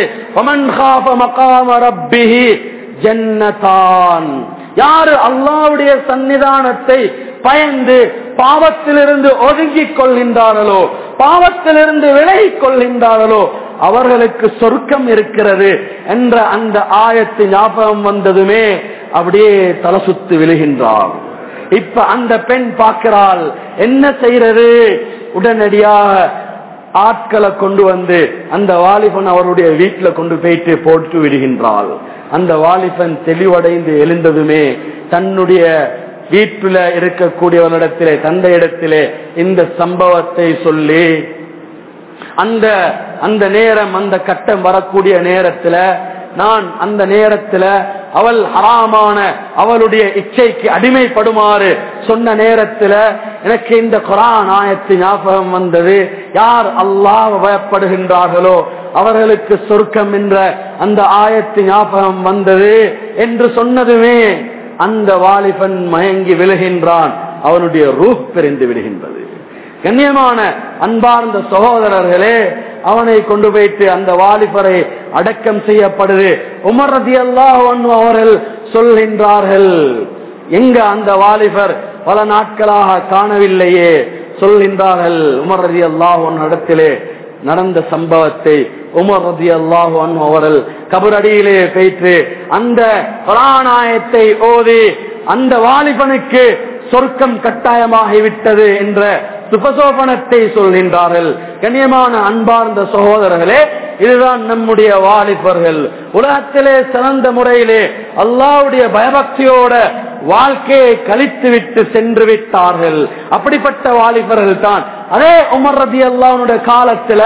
ஜன்னதான் யாரு அல்லாவுடைய சன்னிதானத்தை பயந்து பாவத்திலிருந்து ஒதுங்கிக் கொள்கின்றார்களோ பாவத்திலிருந்து விலகிக் கொள்கின்றார்களோ அவர்களுக்கு சொர்க்கம் இருக்கிறது என்ற அந்த ஆயத்து ஞாபகம் வந்ததுமே அப்படியே தலை சுத்து விழுகின்றார் இப்ப அந்த பெண் பார்க்கிறாள் என்ன செய்யறது உடனடியாக ஆட்களை கொண்டு வந்து அந்த வாலிபன் அவருடைய வீட்டுல கொண்டு போயிட்டு போட்டு விடுகின்றாள் அந்த வாலிபன் தெளிவடைந்து எழுந்ததுமே தன்னுடைய வீட்டுல இருக்கக்கூடியவனிடத்திலே தந்தையிடத்திலே இந்த சம்பவத்தை சொல்லி அந்த அந்த நேரம் அந்த கட்டம் வரக்கூடிய நேரத்துல நான் அந்த நேரத்துல அவள் ஹராமான அவளுடைய இச்சைக்கு அடிமைப்படுமாறு சொன்ன நேரத்துல எனக்கு இந்த குரான் ஆயத்து ஞாபகம் வந்தது யார் அல்லாஹ் பயப்படுகின்றார்களோ அவர்களுக்கு சொர்க்கம் என்ற அந்த ஆயத்து ஞாபகம் வந்தது என்று சொன்னதுமே அந்த வாலிபன் மயங்கி விழுகின்றான் அவனுடைய ரூஹ் பிரிந்து விடுகின்றது கண்ணியமான அன்பார்ந்த சகோதரர்களே அவனை கொண்டு போயிட்டு அந்த வாலிபரை அடக்கம் செய்யப்படுது உமர் ரதி அல்லாஹ் அவர்கள் சொல்கின்றார்கள் எங்க அந்த வாலிபர் பல நாட்களாக காணவில்லையே சொல்கின்றார்கள் உமர் ரதி அல்லாஹ் இடத்திலே நடந்த சம்பவத்தை உமர் ரதி அல்லாஹு அவர்கள் கபரடியிலே போயிட்டு அந்த புராணாயத்தை ஓதி அந்த வாலிபனுக்கு சொர்க்கம் கட்டாயமாகிவிட்டது என்ற சுபசோபனத்தை சொல்கின்றார்கள் கண்ணியமான அன்பார்ந்த சகோதரர்களே இதுதான் நம்முடைய வாலிபர்கள் உலகத்திலே சிறந்த முறையிலே அல்லாவுடைய பயபக்தியோட வாழ்க்கையை கழித்து விட்டு சென்று விட்டார்கள் அப்படிப்பட்ட வாலிபர்கள் தான் அதே உமர் ரதி அல்லாவுடைய காலத்துல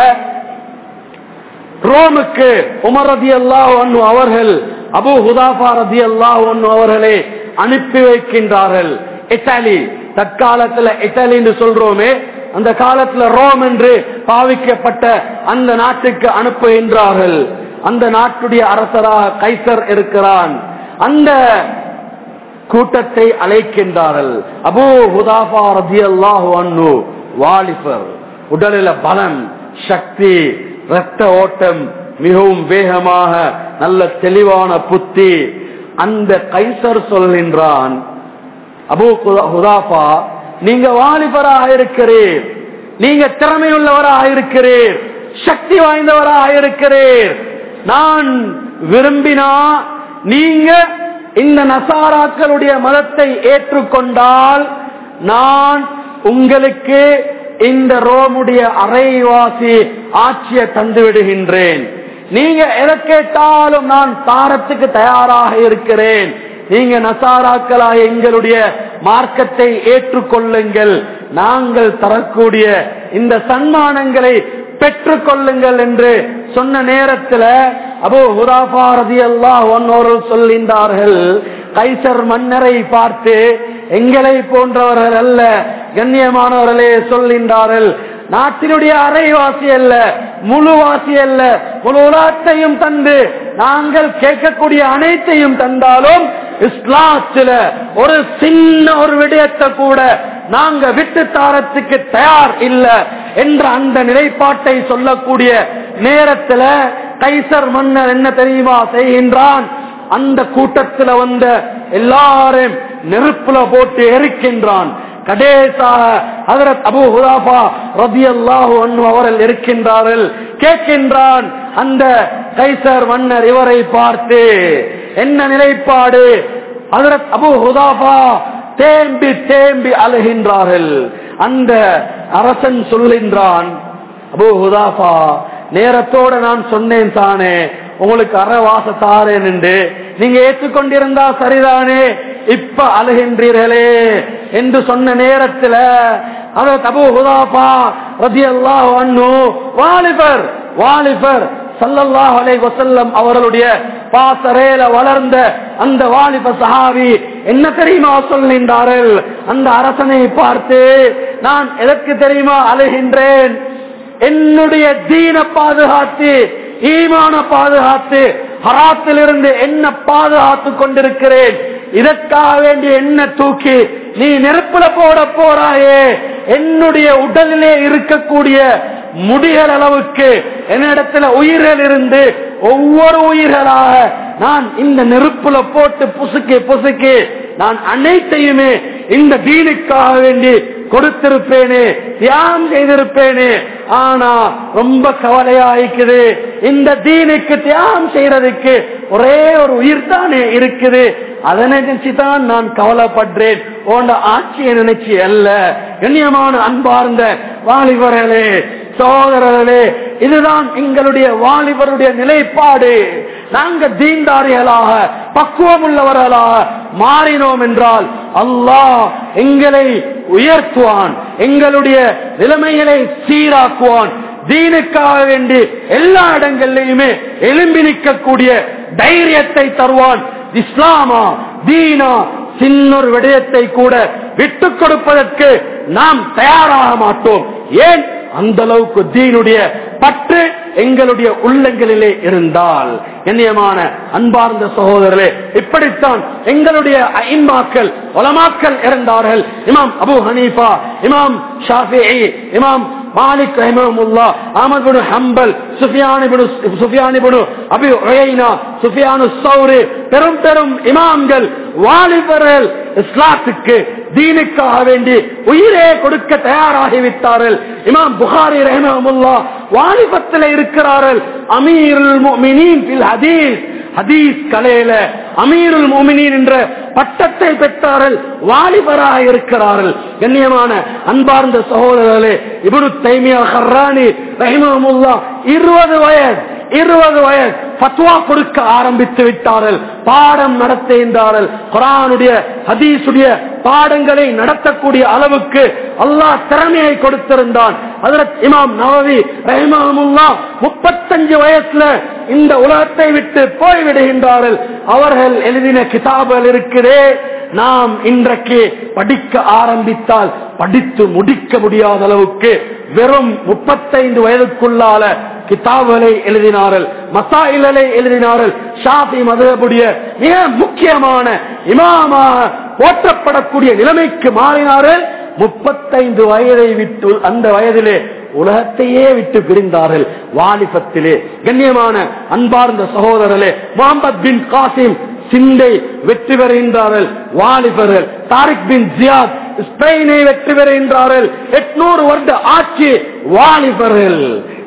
ரோமுக்கு உமர் ரதி அல்லாஹ் அவர்கள் அபு ஹுதாஃபா ரதி அல்லாஹ் அவர்களை அனுப்பி வைக்கின்றார்கள் இத்தாலி தற்காலத்துல இத்தாலி என்று சொல்றோமே அந்த காலத்துல ரோம் என்று பாவிக்கப்பட்ட அந்த நாட்டுக்கு அனுப்புகின்றார்கள் அந்த நாட்டுடைய அரசராக கைசர் இருக்கிறான் அந்த கூட்டத்தை அழைக்கின்றார்கள் அபு ஹுதாஃபா ரதி அல்லாஹு அன்னு வாலிபர் உடலில பலம் சக்தி ரத்த ஓட்டம் மிகவும் வேகமாக நல்ல தெளிவான புத்தி அந்த கைசர் சொல்கின்றான் அபு ஹுதாஃபா நீங்க வாலிபராக இருக்கிறீர் நீங்க திறமையுள்ளவராக இருக்கிறீர் சக்தி வாய்ந்தவராக இருக்கிறீர் நான் விரும்பினா நீங்க இந்த நசாராக்களுடைய மதத்தை ஏற்றுக்கொண்டால் நான் உங்களுக்கு இந்த ரோமுடைய அரைவாசி ஆட்சியை தந்து விடுகின்றேன் நீங்க எதை கேட்டாலும் நான் தாரத்துக்கு தயாராக இருக்கிறேன் நீங்க நசாராக்களாக எங்களுடைய மார்க்கத்தை ஏற்றுக்கொள்ளுங்கள் நாங்கள் தரக்கூடிய இந்த சன்மானங்களை பெற்றுக் கொள்ளுங்கள் என்று சொன்ன நேரத்தில் அபோ ஹுராபா ரதி அல்லா ஒன்னோர்கள் சொல்கின்றார்கள் கைசர் மன்னரை பார்த்து எங்களை போன்றவர்கள் அல்ல கண்ணியமானவர்களே சொல்கின்றார்கள் நாட்டினுடைய அரைவாசி அல்ல முழுவாசி அல்ல முழு உலகத்தையும் தந்து நாங்கள் கேட்கக்கூடிய அனைத்தையும் தந்தாலும் இஸ்லாத்தில ஒரு சின்ன ஒரு விடயத்தை கூட நாங்க விட்டு தாரத்துக்கு தயார் இல்ல என்ற அந்த நிலைப்பாட்டை சொல்லக்கூடிய நேரத்துல கைசர் மன்னர் என்ன தெரியுமா செய்கின்றான் அந்த கூட்டத்தில் வந்த எல்லாரையும் நெருப்புல போட்டு எரிக்கின்றான் கடைசாக ஹதரத் அபு ஹுராபா ரபி அல்லாஹு அவர்கள் இருக்கின்றார்கள் கேட்கின்றான் அந்த கைசர் மன்னர் இவரை பார்த்து என்ன நிலைப்பாடு ஹதரத் அபு ஹுதாபா தேம்பி தேம்பி அழுகின்றார்கள் அந்த அரசன் சொல்கின்றான் அபு ஹுதாபா நேரத்தோட நான் சொன்னேன் தானே உங்களுக்கு அறவாச தாரேன் என்று நீங்க ஏற்றுக்கொண்டிருந்தா சரிதானே இப்ப அழுகின்றீர்களே என்று சொன்ன நேரத்தில் அவர் தபு ஹுதாபா ரதி அல்லாஹ் வாலிபர் வாலிபர் சல்லல்லாஹ் அலை வசல்லம் அவர்களுடைய பாசரேல வளர்ந்த அந்த வாலிப சஹாவி என்ன தெரியுமா சொல்கின்றார்கள் அந்த அரசனை பார்த்து நான் எதற்கு தெரியுமா அழுகின்றேன் என்னுடைய தீன பாதுகாத்து ஈமான பாதுகாத்து ஹராத்திலிருந்து என்ன பாதுகாத்து கொண்டிருக்கிறேன் இதற்காக வேண்டிய என்ன தூக்கி நீ நெருப்புல போட போறாயே என்னுடைய உடலிலே இருக்கக்கூடிய முடிகள் அளவுக்கு என்னிடத்துல உயிர்கள் இருந்து ஒவ்வொரு உயிர்களாக நான் இந்த நெருப்புல போட்டு புசுக்கி புசுக்கி நான் அனைத்தையுமே இந்த தீனுக்காக வேண்டி கொடுத்திருப்பேனே தியாகம் செய்திருப்பேனே ஆனா ரொம்ப கவலையாயிக்குது இந்த தீனுக்கு தியாகம் செய்யறதுக்கு ஒரே ஒரு உயிர் தானே இருக்குது அதனை நினைச்சுதான் நான் கவலைப்படுறேன் போன்ற ஆட்சியை நினைச்சு அல்ல கண்ணியமான அன்பார்ந்த வாலிபர்களே சகோதரர்களே இதுதான் எங்களுடைய வாலிபருடைய நிலைப்பாடு நாங்க தீண்டாரிகளாக பக்குவம் உள்ளவர்களாக மாறினோம் என்றால் அல்லாஹ் எங்களை உயர்த்துவான் எங்களுடைய நிலைமைகளை சீராக்குவான் தீனுக்காக வேண்டி எல்லா இடங்களிலுமே எழும்பி நிற்கக்கூடிய தைரியத்தை தருவான் இஸ்லாமா தீனா சின்னொரு விடயத்தை கூட விட்டுக் கொடுப்பதற்கு நாம் தயாராக மாட்டோம் ஏன் அந்த அளவுக்கு தீனுடைய பற்று எங்களுடைய உள்ளங்களிலே இருந்தால் கண்ணியமான அன்பார்ந்த சகோதரர்களே இப்படித்தான் எங்களுடைய ஐம்மாக்கள் ஒலமாக்கள் இருந்தார்கள் இமாம் அபு ஹனீஃபா இமாம் ஷாஃபி இமாம் மாலிக் ரஹிமஹுல்லா அஹமது பின் ஹம்பல் சுஃபியான் இப்னு சுஃபியான் இப்னு அபி உயைனா சுஃபியானு சௌரி பெரும் பெரும் இமாம்கள் வாலிபர்கள் இஸ்லாத்துக்கு தீனுக்காக வேண்டி உயிரே கொடுக்க தயாராகிவிட்டார்கள் இமாம் புகாரி ரஹிமஹுல்லா வாலிபத்தில் இருக்கிறார்கள் அமீருல் முஃமினீன் ஃபில் ஹதீஸ் ஹதீஸ் கலையில அமீருல் மோமினின் என்ற பட்டத்தை பெற்றார்கள் வாலிபராக இருக்கிறார்கள் கண்ணியமான அன்பார்ந்த சகோதரர்களே இபுனு தைமியா ஹர்ரானி ரஹிமமுல்லா இருபது வயது இருபது வயது பத்வா கொடுக்க ஆரம்பித்து விட்டார்கள் பாடம் நடத்துகின்றார்கள் குரானுடைய ஹதீசுடைய பாடங்களை நடத்தக்கூடிய அளவுக்கு அல்லாஹ் திறமையை கொடுத்திருந்தான் அதற்கு இமாம் நவவி ரஹிமமுல்லா முப்பத்தஞ்சு வயசுல இந்த உலகத்தை விட்டு போய்விடுகின்றார்கள் அவர்கள் எழுதின கிதாபுகள் இருக்குதே நாம் இன்றைக்கு படிக்க ஆரம்பித்தால் படித்து முடிக்க முடியாத அளவுக்கு வெறும் முப்பத்தைந்து வயதுக்குள்ளால கிதாபுகளை எழுதினார்கள் மசாயில்களை எழுதினார்கள் ஷாஃபி மதபுடைய மிக முக்கியமான இமாமாக போற்றப்படக்கூடிய நிலைமைக்கு மாறினார்கள் முப்பத்தைந்து வயதை விட்டு அந்த வயதிலே உலகத்தையே விட்டு பிரிந்தார்கள் வாலிபத்திலே கண்ணியமான அன்பார்ந்த சகோதரர்களே முகமது பின் காசிம் சிந்தை வெற்றி பெறுகின்றார்கள் வாலிபர்கள் தாரிக் பின் ஜியாத் ஸ்பெயினை வெற்றி பெறுகின்றார்கள் எட்நூறு வருட ஆட்சி வாலிபர்கள்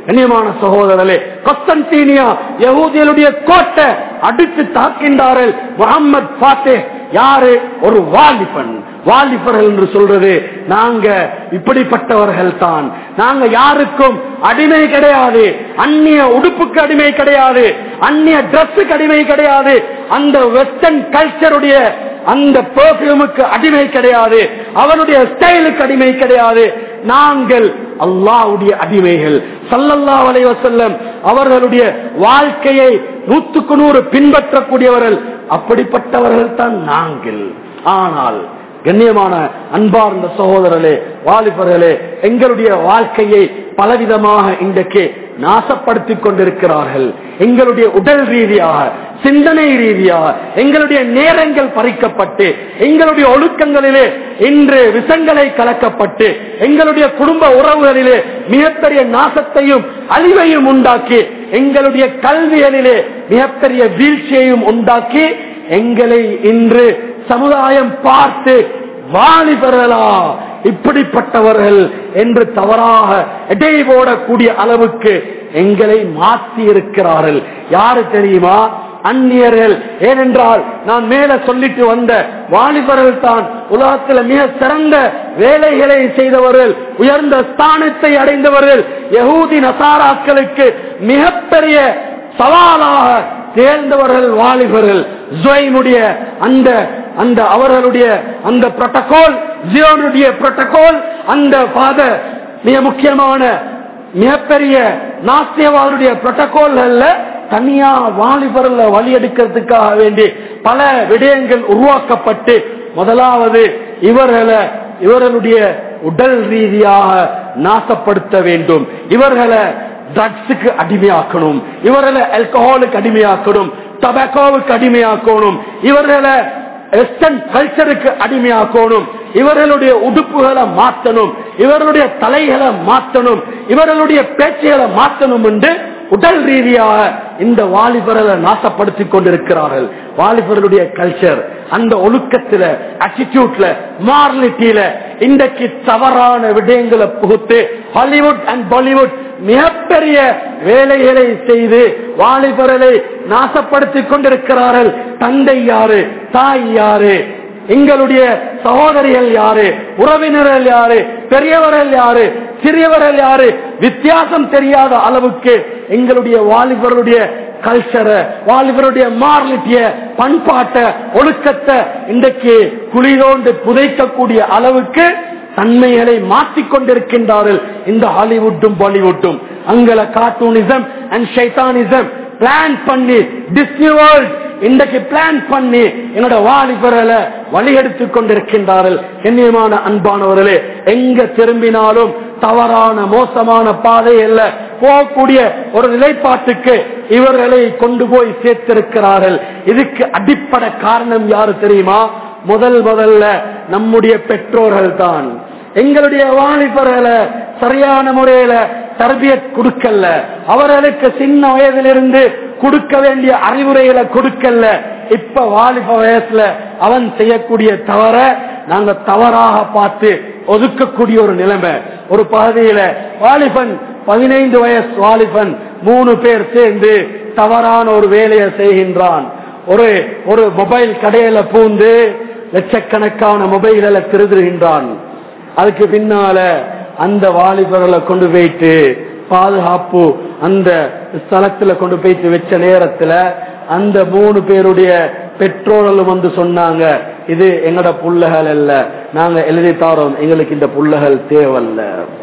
கண்ணியமான சகோதரர்களே கொஸ்தன்டீனியா யகூதியலுடைய கோட்டை அடித்து தாக்கின்றார்கள் முகமது பாத்தே யாரு ஒரு வாலிபன் வாலிபர்கள் என்று சொல்றது நாங்க இப்படிப்பட்டவர்கள் தான் நாங்க யாருக்கும் அடிமை கிடையாது அந்நிய உடுப்புக்கு அடிமை கிடையாது அந்நிய டிரெஸ்ஸுக்கு அடிமை கிடையாது அந்த வெஸ்டர்ன் கல்ச்சருடைய அந்த பெர்ஃபியூமுக்கு அடிமை கிடையாது அவனுடைய ஸ்டைலுக்கு அடிமை கிடையாது நாங்கள் அல்லாவுடைய அடிமைகள் சல்லல்லா அலைவசல்லம் அவர்களுடைய வாழ்க்கையை நூத்துக்கு நூறு பின்பற்றக்கூடியவர்கள் அப்படிப்பட்டவர்கள் தான் நாங்கள் ஆனால் கண்ணியமான அன்பார்ந்த சகோதரர்களே வாலிபர்களே எங்களுடைய வாழ்க்கையை பலவிதமாக இன்றைக்கு நாசப்படுத்திக் கொண்டிருக்கிறார்கள் எங்களுடைய உடல் ரீதியாக சிந்தனை ரீதியாக எங்களுடைய நேரங்கள் பறிக்கப்பட்டு எங்களுடைய ஒழுக்கங்களிலே இன்று விஷங்களை கலக்கப்பட்டு எங்களுடைய குடும்ப உறவுகளிலே மிகப்பெரிய நாசத்தையும் அழிவையும் உண்டாக்கி எங்களுடைய கல்வியலிலே மிகப்பெரிய வீழ்ச்சியையும் உண்டாக்கி எங்களை இன்று சமுதாயம் பார்த்து வாலிபர்களா இப்படிப்பட்டவர்கள் என்று தவறாக எடை போடக்கூடிய அளவுக்கு எங்களை மாற்றி இருக்கிறார்கள் யாரு தெரியுமா அந்நியர்கள் ஏனென்றால் நான் மேல சொல்லிட்டு வந்த வாலிபர்கள் தான் உலகத்தில் மிக சிறந்த வேலைகளை செய்தவர்கள் உயர்ந்த ஸ்தானத்தை அடைந்தவர்கள் யகூதி நசாராக்களுக்கு மிகப்பெரிய சவாலாக தேர்ந்தவர்கள் வாலிபர்கள் ஜுவைனுடைய அந்த அந்த அவர்களுடைய அந்த புரோட்டோகால் ஜியோனுடைய புரோட்டோகால் அந்த பாத மிக முக்கியமான மிகப்பெரிய நாஸ்தியவாருடைய புரோட்டோகால்கள்ல தனியா வாலிபர்ல வழி எடுக்கிறதுக்காக வேண்டி பல விடயங்கள் உருவாக்கப்பட்டு முதலாவது இவர்களை இவர்களுடைய உடல் ரீதியாக நாசப்படுத்த வேண்டும் இவர்களை ட்ரக்ஸுக்கு அடிமையாக்கணும் இவர்களை ஆல்கஹாலுக்கு அடிமையாக்கணும் டபாக்கோவுக்கு அடிமையாக்கணும் இவர்களை வெஸ்டர்ன் கல்ச்சருக்கு அடிமையாக்கணும் இவர்களுடைய உடுப்புகளை மாற்றணும் இவர்களுடைய தலைகளை மாற்றணும் இவர்களுடைய பேச்சுகளை மாற்றணும் என்று உடல் ரீதியாக இந்த வாலிபர்களை நாசப்படுத்தி கொண்டிருக்கிறார்கள் வாலிபர்களுடைய கல்ச்சர் அந்த ஒழுக்கத்துல அட்டிடியூட்ல மாரலிட்டியில இன்றைக்கு தவறான விடயங்களை புகுத்து ஹாலிவுட் அண்ட் பாலிவுட் மிகப்பெரிய வேலைகளை செய்து வாலிபர்களை நாசப்படுத்தி கொண்டிருக்கிறார்கள் தந்தை யாரு தாய் யாரு எங்களுடைய சகோதரிகள் யாரு உறவினர்கள் யாரு பெரியவர்கள் யாரு சிறியவர்கள் யாரு வித்தியாசம் தெரியாத அளவுக்கு எங்களுடைய வாலிபருடைய கல்ச்சரை வாலிபருடைய மாரலிட்டிய பண்பாட்டை ஒழுக்கத்தை இன்றைக்கு குளிரோண்டு புதைக்கக்கூடிய அளவுக்கு தன்மைகளை மாற்றிக் கொண்டிருக்கின்றார்கள் இந்த ஹாலிவுட்டும் பாலிவுட்டும் அங்கல கார்ட்டூனிசம் அண்ட் ஷைத்தானிசம் பிளான் பண்ணி டிஸ்னி வேர்ல்ட் இன்றைக்கு பிளான் பண்ணி என்னோட வாலிபர்களை வழியெடுத்துக் கொண்டிருக்கின்றார்கள் கண்ணியமான அன்பானவர்களே எங்க திரும்பினாலும் தவறான மோசமான பாதை அல்ல போகக்கூடிய ஒரு நிலைப்பாட்டுக்கு இவர்களை கொண்டு போய் சேர்த்திருக்கிறார்கள் இதுக்கு அடிப்படை காரணம் யாரு தெரியுமா முதல் முதல்ல நம்முடைய பெற்றோர்கள் தான் எங்களுடைய வாலிபர்களை சரியான முறையில தர்பியத் கொடுக்கல அவர்களுக்கு சின்ன வயதிலிருந்து கொடுக்க வேண்டிய அறிவுரைகளை கொடுக்கல இப்ப வாலிப வயசுல அவன் செய்யக்கூடிய தவற நாங்க தவறாக பார்த்து ஒதுக்கக்கூடிய ஒரு நிலைமை ஒரு பகுதியில வாலிபன் பதினைந்து வயசு வாலிபன் மூணு பேர் சேர்ந்து தவறான ஒரு வேலையை செய்கின்றான் ஒரு ஒரு மொபைல் கடையில பூந்து லட்சக்கணக்கான மொபைல்களை திருதுகின்றான் அதுக்கு பின்னால அந்த வாலிபர்களை கொண்டு போயிட்டு பாதுகாப்பு அந்த ஸ்தலத்துல கொண்டு போயிட்டு வச்ச நேரத்துல அந்த மூணு பேருடைய பெற்றோர்களும் வந்து சொன்னாங்க இது எங்கட புள்ளகள் அல்ல நாங்க எழுதி தாரோம் எங்களுக்கு இந்த புள்ளகள் தேவல்ல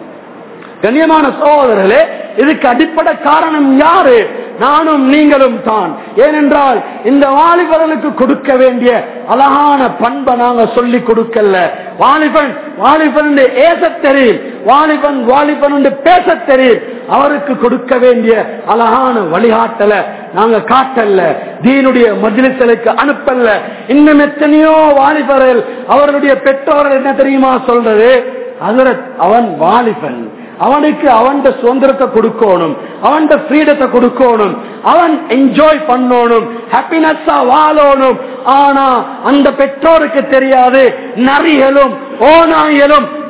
கண்ணியமான சகோதரர்களே இதுக்கு அடிப்படை காரணம் யாரு நானும் நீங்களும் தான் ஏனென்றால் இந்த வாலிபர்களுக்கு கொடுக்க வேண்டிய அழகான பண்பை நாங்க சொல்லி கொடுக்கல வாலிபன் வாலிபன் ஏச தெரியும் வாலிபன் வாலிபன் பேச தெரியும் அவருக்கு கொடுக்க வேண்டிய அழகான வழிகாட்டல நாங்க காட்டல்ல தீனுடைய மஜிலிசலுக்கு அனுப்பல்ல இன்னும் எத்தனையோ வாலிபர்கள் அவர்களுடைய பெற்றோர்கள் என்ன தெரியுமா சொல்றது அதில் அவன் வாலிபன் அவனுக்கு அவன் சுதந்திரத்தை கொடுக்கணும் அவன் ஃப்ரீடத்தை கொடுக்கணும் அவன் என்ஜாய் பண்ணணும் ஹாப்பினஸா வாழணும் ஆனா அந்த பெற்றோருக்கு தெரியாது நரிகளும் ஓநாய்களும்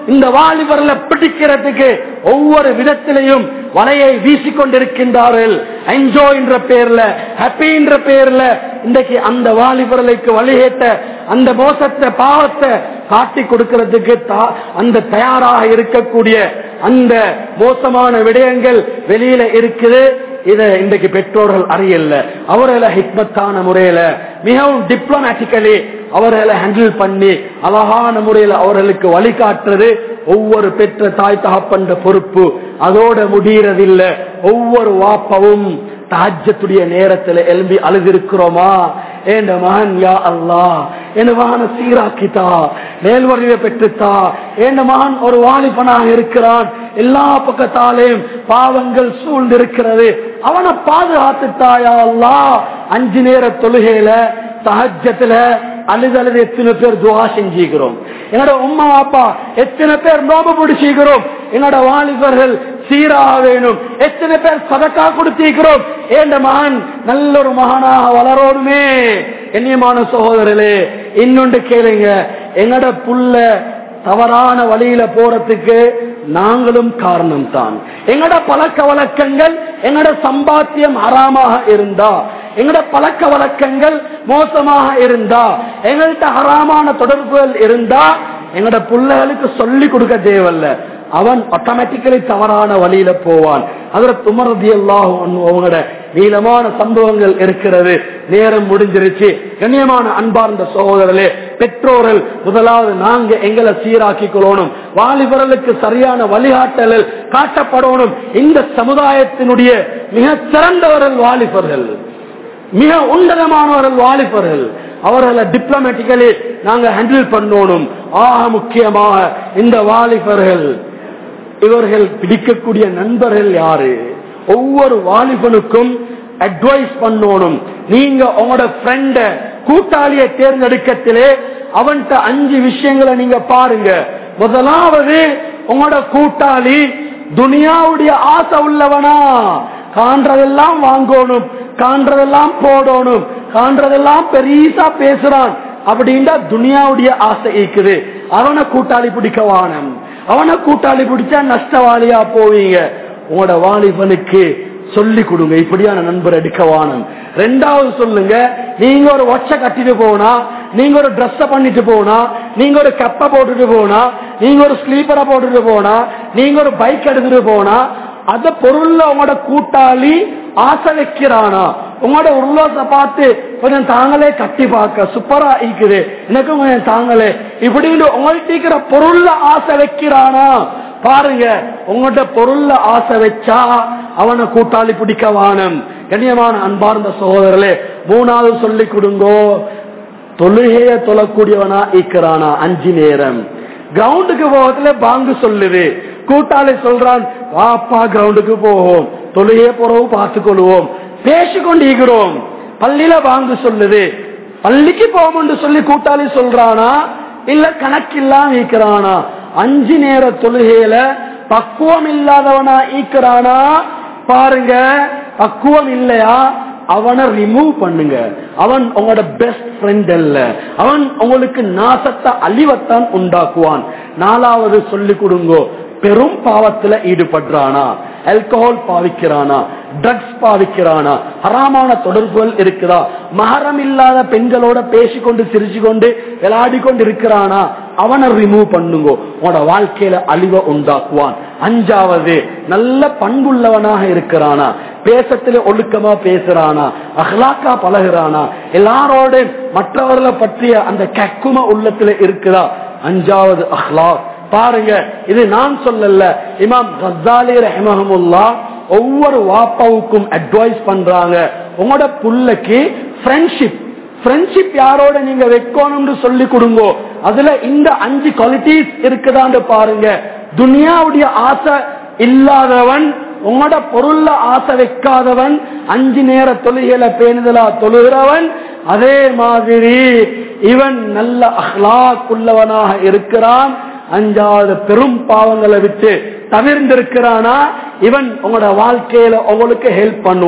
இந்த வாலிபர்ல பிடிக்கிறதுக்கு ஒவ்வொரு விதத்திலையும் வலையை வீசிக்கொண்டிருக்கின்றார்கள் என்ஜாய் என்ற பேர்ல ஹாப்பி என்ற பேர்ல இன்றைக்கு அந்த வாலிபர்களுக்கு வழிகேட்ட அந்த மோசத்தை பாவத்தை காட்டி கொடுக்கிறதுக்கு தா- அந்த தயாராக இருக்கக்கூடிய அந்த மோசமான விடயங்கள் வெளியில இருக்குது இத இன்றைக்கு பெற்றோர்கள் அறியல அவர்களை ஹிக்மத்தான முறையில மிகவும் டிப்ளமேட்டிக்கலி அவர்களை ஹேண்டில் பண்ணி அழகான முறையில அவர்களுக்கு வழிகாட்டுறது ஒவ்வொரு பெற்ற தாய் தகப்பன்ற பொறுப்பு அதோட முடியறதில்ல ஒவ்வொரு வாப்பவும் தாஜ்யத்துடைய நேரத்துல எழும்பி அழுதிருக்கிறோமா என் மகன் யா அல்லா என் மகனை சீராக்கித்தா மேல்வழிவை பெற்றுத்தா என் மகன் ஒரு வாலிபனாக இருக்கிறான் எல்லா பக்கத்தாலேயும் பாவங்கள் சூழ்ந்திருக்கிறது அவனை பாதுகாத்துட்டாயா அல்லா அஞ்சு நேர தொழுகையில தஹஜத்துல அழுது அழுது எத்தனை பேர் துவா செஞ்சுக்கிறோம் என்னோட உம்மா அப்பா எத்தனை பேர் நோபு பிடிச்சிக்கிறோம் என்னோட வாலிபர்கள் சீராக வேணும் எத்தனை பேர் சதக்கா கொடுத்திருக்கிறோம் ஏண்ட மகன் நல்ல ஒரு மகனாக வளரோடுமே கண்ணியமான சகோதரர்களே இன்னொன்று கேளுங்க எங்கட புள்ள தவறான வழியில போறதுக்கு நாங்களும் காரணம் தான் எங்கட பழக்க வழக்கங்கள் எங்கட சம்பாத்தியம் ஹராமாக இருந்தா எங்கட பழக்க வழக்கங்கள் மோசமாக இருந்தா எங்கள்கிட்ட ஹராமான தொடர்புகள் இருந்தா எங்கட பிள்ளைகளுக்கு சொல்லி கொடுக்க தேவையில்ல அவன் ஆட்டோமேட்டிக்கலி தவறான வழியில போவான் அதுல துமரதி எல்லாம் அவங்களோட நீளமான சம்பவங்கள் இருக்கிறது நேரம் முடிஞ்சிருச்சு கண்ணியமான அன்பார்ந்த சகோதரர்களே பெற்றோர்கள் முதலாவது நாங்க எங்களை சீராக்கி கொள்ளணும் வாலிபர்களுக்கு சரியான வழிகாட்டல் காட்டப்படணும் இந்த சமுதாயத்தினுடைய மிக சிறந்தவர்கள் வாலிபர்கள் மிக உன்னதமானவர்கள் வாலிபர்கள் அவர்களை டிப்ளமேட்டிக்கலி நாங்க ஹேண்டில் பண்ணணும் ஆக முக்கியமாக இந்த வாலிபர்கள் இவர்கள் பிடிக்கக்கூடிய நண்பர்கள் யாரு ஒவ்வொரு வாலிபனுக்கும் அட்வைஸ் பண்ணணும் நீங்க உங்களோட ஃப்ரெண்ட கூட்டாளிய தேர்ந்தெடுக்கத்திலே அவன்கிட்ட அஞ்சு விஷயங்களை நீங்க பாருங்க முதலாவது உங்களோட கூட்டாளி துனியாவுடைய ஆசை உள்ளவனா காண்றதெல்லாம் வாங்கணும் காண்றதெல்லாம் போடணும் காண்றதெல்லாம் பெரியசா பேசுறான் அப்படின்னா துனியாவுடைய ஆசை இருக்குது அவனை கூட்டாளி பிடிக்க வானம் அவனை கூட்டாளி பிடிச்சா நஷ்டவாளியா போவீங்க உங்களோட வாலிபனுக்கு சொல்லி கொடுங்க இப்படியான நண்பர் எடுக்க வானம் ரெண்டாவது சொல்லுங்க நீங்க ஒரு ஒச்ச கட்டிட்டு போனா நீங்க ஒரு ட்ரெஸ் பண்ணிட்டு போனா நீங்க ஒரு கப்ப போட்டுட்டு போனா நீங்க ஒரு ஸ்லீப்பரை போட்டுட்டு போனா நீங்க ஒரு பைக் எடுத்துட்டு போனா அந்த பொருள்ல உங்களோட கூட்டாளி ஆசை வைக்கிறானா உங்களோட உருளோசை பார்த்து கொஞ்சம் தாங்களே கட்டி பார்க்க சூப்பரா இருக்குது எனக்கும் கொஞ்சம் தாங்களே இப்படின்னு உங்கள்ட்ட இருக்கிற பொருள்ல ஆசை வைக்கிறானா பாருங்க உங்கள்ட்ட பொருள்ல ஆசை வச்சா அவனை கூட்டாளி பிடிக்க வானம் கண்ணியமான அன்பார்ந்த சகோதரர்களே மூணாவது சொல்லி கொடுங்கோ தொழுகைய தொழக்கூடியவனா இருக்கிறானா அஞ்சு நேரம் கிரவுண்டுக்கு போகத்துல பாங்கு சொல்லுது கூட்டாளி சொல்றான் வாப்பா கிரவுண்டுக்கு போவோம் தொழுகைய போறவும் பார்த்துக் கொள்வோம் பேசிக்கொண்டிருக்கிறோம் பள்ளியில வாங்கு சொல்லுது பள்ளிக்கு போவோம் சொல்லி கூட்டாளி சொல்றானா இல்ல கணக்கில்லாம ஈக்கிறானா அஞ்சு நேர தொழுகையில பக்குவம் இல்லாதவனா ஈக்கிறானா பாருங்க பக்குவம் இல்லையா அவனை ரிமூவ் பண்ணுங்க அவன் உங்களோட பெஸ்ட் ஃப்ரெண்ட் அல்ல அவன் உங்களுக்கு நாசத்தை அழிவத்தான் உண்டாக்குவான் நாலாவது சொல்லி கொடுங்கோ பெரும் பாவத்துல ஈடுபடுறானா ஆல்கஹால் பாவிக்கிறானா ட்ரக்ஸ் பாவிக்கிறானா ஹராமான தொடர்புகள் இருக்குதா மகரம் இல்லாத பெண்களோட பேசிக்கொண்டு சிரிச்சு கொண்டு விளையாடி கொண்டு இருக்கிறானா அவனை ரிமூவ் பண்ணுங்க உன்னோட வாழ்க்கையில அழிவை உண்டாக்குவான் அஞ்சாவது நல்ல பண்புள்ளவனாக இருக்கிறானா பேசத்துல ஒழுக்கமா பேசுறானா அஹ்லாக்கா பழகுறானா எல்லாரோட மற்றவர்களை பற்றிய அந்த கக்கும உள்ளத்துல இருக்குதா அஞ்சாவது அஹ்லாக் பாருங்க இது நான் சொல்லல இமாம் கசாலி ரஹமஹமுல்லா ஒவ்வொரு வாப்பாவுக்கும் அட்வைஸ் பண்றாங்க உங்களோட புள்ளைக்கு ஃப்ரெண்ட்ஷிப் ஃப்ரெண்ட்ஷிப் யாரோட நீங்க வைக்கணும்னு சொல்லி கொடுங்கோ அதுல இந்த அஞ்சு குவாலிட்டிஸ் இருக்குதான்னு பாருங்க துனியாவுடைய ஆசை இல்லாதவன் உங்களோட பொருள்ல ஆசை வைக்காதவன் அஞ்சு நேர தொழுகையில பேணுதலா தொழுகிறவன் அதே மாதிரி இவன் நல்ல அஹ்லாக்குள்ளவனாக இருக்கிறான் அஞ்சாவது பெரும் பாவங்களை விட்டு தவிர்ந்திருக்கிறானா இவன் உங்களோட வாழ்க்கையில உங்களுக்கு ஹெல்ப் பண்ணுவான்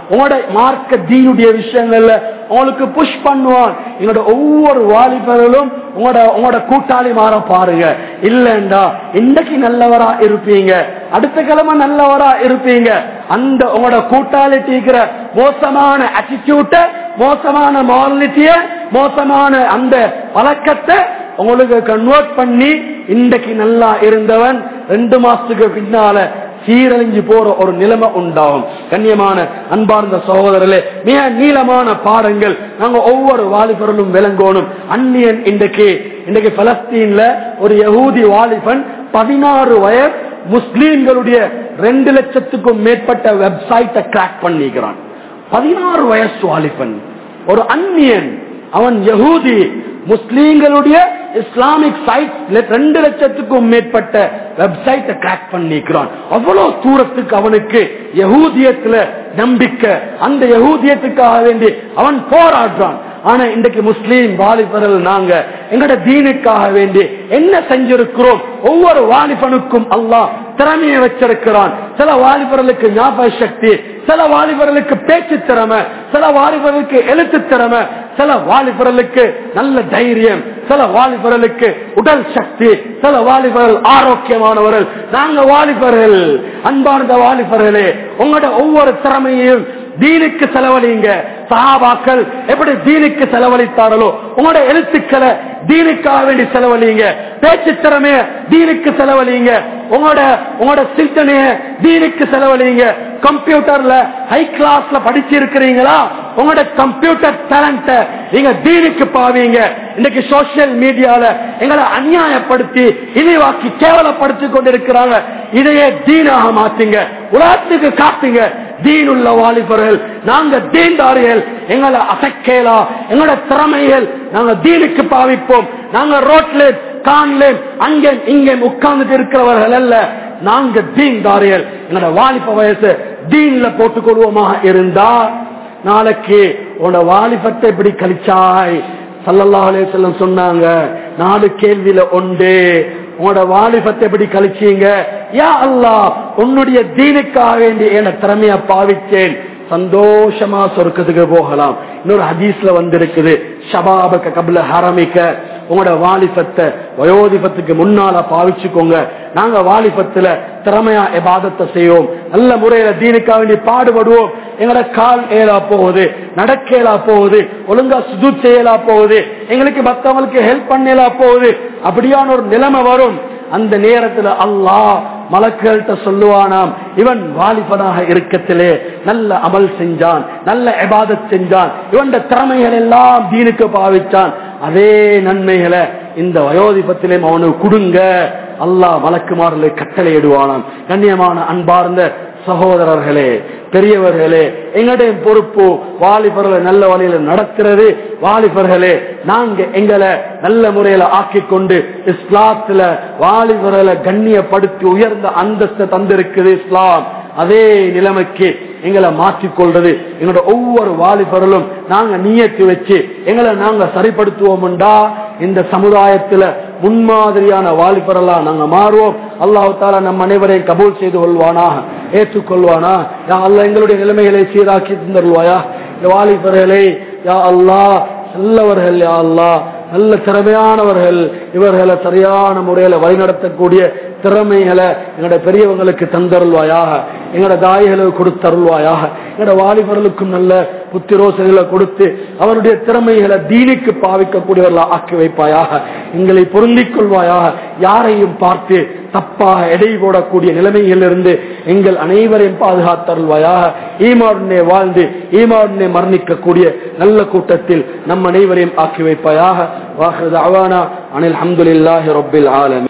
உங்களோட மார்க்க தீனுடைய விஷயங்கள்ல உங்களுக்கு புஷ் பண்ணுவான் எங்களோட ஒவ்வொரு வாலிபர்களும் உங்களோட உங்களோட கூட்டாளி மாற பாருங்க இல்லண்டா இன்னைக்கு நல்லவரா இருப்பீங்க அடுத்த கிழமை நல்லவரா இருப்பீங்க அந்த உங்களோட கூட்டாளி தீக்கிற மோசமான அட்டிடியூட்ட மோசமான மாரலிட்டிய மோசமான அந்த பழக்கத்தை உங்களுக்கு கன்வெர்ட் பண்ணி இன்றைக்கு நல்லா இருந்தவன் ரெண்டு மாசத்துக்கு பின்னால சீரழிஞ்சு போற ஒரு நிலைமை உண்டாகும் கண்ணியமான அன்பார்ந்த சகோதரர்களே மிக நீளமான பாடங்கள் நாங்க ஒவ்வொரு வாலிபர்களும் விளங்கோணும் அந்நியன் இன்றைக்கு இன்றைக்கு பலஸ்தீன்ல ஒரு யகூதி வாலிபன் பதினாறு வயசு முஸ்லீம்களுடைய ரெண்டு லட்சத்துக்கும் மேற்பட்ட வெப்சைட்டை கிராக் பண்ணிக்கிறான் பதினாறு வயசு வாலிபன் ஒரு அந்நியன் அவன் யகூதி முஸ்லீம்களுடைய இஸ்லாமிக் சைட் ரெண்டு லட்சத்துக்கும் மேற்பட்ட வெப்சைட்டை கிராக் பண்ணிக்கிறான் அவ்வளவு தூரத்துக்கு அவனுக்கு யகூதியத்துல நம்பிக்கை அந்த யகூதியத்துக்காக வேண்டி அவன் போராடுறான் ஆனா இன்றைக்கு முஸ்லீம் வாலிபர்கள் நாங்க எங்கட தீனுக்காக வேண்டி என்ன செஞ்சிருக்கிறோம் ஒவ்வொரு வாலிபனுக்கும் அல்லாஹ் திறமையை வச்சிருக்கிறான் சில வாலிபர்களுக்கு ஞாபக சக்தி சில வாலிபர்களுக்கு பேச்சு திறமை சில வாலிபர்களுக்கு எழுத்து திறமை சில வாலிபர்களுக்கு நல்ல தைரியம் சில வாலிபர்களுக்கு உடல் சக்தி சில வாலிபர்கள் ஆரோக்கியமானவர்கள் நாங்க வாலிபர்கள் அன்பார்ந்த வாலிபர்களே உங்களோட ஒவ்வொரு திறமையையும் தீனுக்கு செலவழிங்க சஹாபாக்கள் எப்படி தீனுக்கு செலவழித்தார்களோ உங்களோட எழுத்துக்களை தீனுக்காக வேண்டி செலவழிங்க பேச்சு திறமைய தீனுக்கு செலவழிங்க உங்களோட உங்களோட சிந்தனைய தீனுக்கு செலவழிங்க கம்ப்யூட்டர்ல ஹை கிளாஸ்ல படிச்சிருக்கிறீங்களா உங்களோட கம்ப்யூட்டர் டேலண்ட நீங்க தீனுக்கு பாவீங்க இன்னைக்கு சோசியல் மீடியால எங்களை அநியாயப்படுத்தி இழிவாக்கி கேவலப்படுத்தி கொண்டிருக்கிறாங்க இதையே தீனாக மாத்துங்க உலகத்துக்கு காட்டுங்க தீனுள்ள வாலிபர்கள் நாங்க தீண்டார்கள் எங்களை அசைக்கலா எங்களோட திறமைகள் நாங்க தீனுக்கு பாவிப்போம் நாங்க ரோட்ல கான்ல அங்கே இங்கே உட்கார்ந்துட்டு இருக்கிறவர்கள் அல்ல நாங்க தீன்தாரிகள் எங்களோட வாலிப வயசு தீன்ல போட்டுக் கொள்வோமாக இருந்தா நாளைக்கு உன்னோட வாலிபத்தை இப்படி கழிச்சாய் சல்லல்லா அலையம் சொன்னாங்க நாலு கேள்வியில உண்டு உங்களோட வாலிபத்தை எப்படி கழிச்சீங்க யா அல்லா உன்னுடைய தீனுக்காக வேண்டி என திறமைய பாவிச்சேன் சந்தோஷமா சொர்க்கத்துக்கு போகலாம் இன்னொரு ஹதீஸ்ல வந்திருக்குது ஷபாபக்க கபில ஹரமிக்க உங்களோட வாலிபத்தை வயோதிபத்துக்கு முன்னால பாவிச்சுக்கோங்க நாங்க வாலிபத்துல திறமையா எபாதத்தை செய்வோம் நல்ல முறையில தீனுக்காக வேண்டி பாடுபடுவோம் எங்களோட கால் ஏலா போகுது நடக்கலா போகுது ஒழுங்கா சுது செய்யலா போகுது எங்களுக்கு மத்தவங்களுக்கு ஹெல்ப் பண்ணலா போகுது அப்படியான ஒரு நிலைமை வரும் அந்த நேரத்துல அல்லாஹ் மலக்கள்கிட்ட சொல்லுவானாம் இவன் வாலிபனாக இருக்கத்திலே நல்ல அமல் செஞ்சான் நல்ல எபாதத் செஞ்சான் இவன் திறமைகள் எல்லாம் தீனுக்கு பாவிச்சான் அதே நன்மைகளை இந்த வயோதிபத்திலே அவனுக்கு கொடுங்க அல்லாஹ் வழக்குமாறலை கட்டளையிடுவானாம் கண்ணியமான அன்பார்ந்த சகோதரர்களே பெரியவர்களே எங்களுடைய பொறுப்பு வாலிபர்களை நல்ல வழியில நடத்துறது வாலிபர்களே நாங்க எங்களை நல்ல முறையில ஆக்கி கொண்டு இஸ்லாத்துல வாலிபர்களை கண்ணியப்படுத்தி உயர்ந்த அந்தஸ்தை தந்திருக்குது இஸ்லாம் அதே நிலைமைக்கு எங்களை மாற்றிக்கொள்றது எங்களோட ஒவ்வொரு வாலிபர்களும் நாங்க நீயத்து வச்சு எங்களை நாங்க சரிப்படுத்துவோம்டா இந்த சமுதாயத்துல முன்மாதிரியான வாலிபரலா நாங்க மாறுவோம் அல்லாஹு தாலா நம் அனைவரையும் கபூல் செய்து கொள்வானா ஏற்றுக்கொள்வானா யா அல்ல எங்களுடைய நிலைமைகளை சீராக்கி தந்தருவாயா இந்த வாலிபர்களை யா அல்லா நல்லவர்கள் யா அல்லா நல்ல திறமையானவர்கள் இவர்களை சரியான முறையில வழிநடத்தக்கூடிய திறமைகளை எங்களோட பெரியவங்களுக்கு தந்தருள்வாயாக எங்களோட தாய்களுக்கு கொடுத்தருள்வாயாக எங்களோட வாலிபர்களுக்கும் நல்ல புத்திரோசைகளை கொடுத்து அவருடைய திறமைகளை தீனுக்கு பாவிக்கக்கூடியவர்களா ஆக்கி வைப்பாயாக எங்களை பொருந்திக் கொள்வாயாக யாரையும் பார்த்து தப்பாக எடை போடக்கூடிய நிலைமையிலிருந்து எங்கள் அனைவரையும் பாதுகாத்தருள்வாயாக ஈமாவுடனே வாழ்ந்து ஈமாவுடனே மரணிக்கக்கூடிய நல்ல கூட்டத்தில் நம் அனைவரையும் ஆக்கி வைப்பாயாக வாஹது அவானா அனில் அஹமதுல்லாஹி ரபில் ஆலமி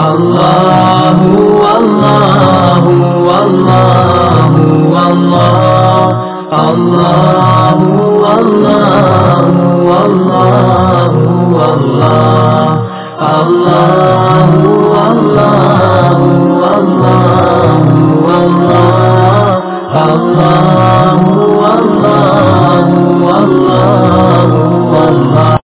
الله والله والله والله الله والله والله والله الله والله والله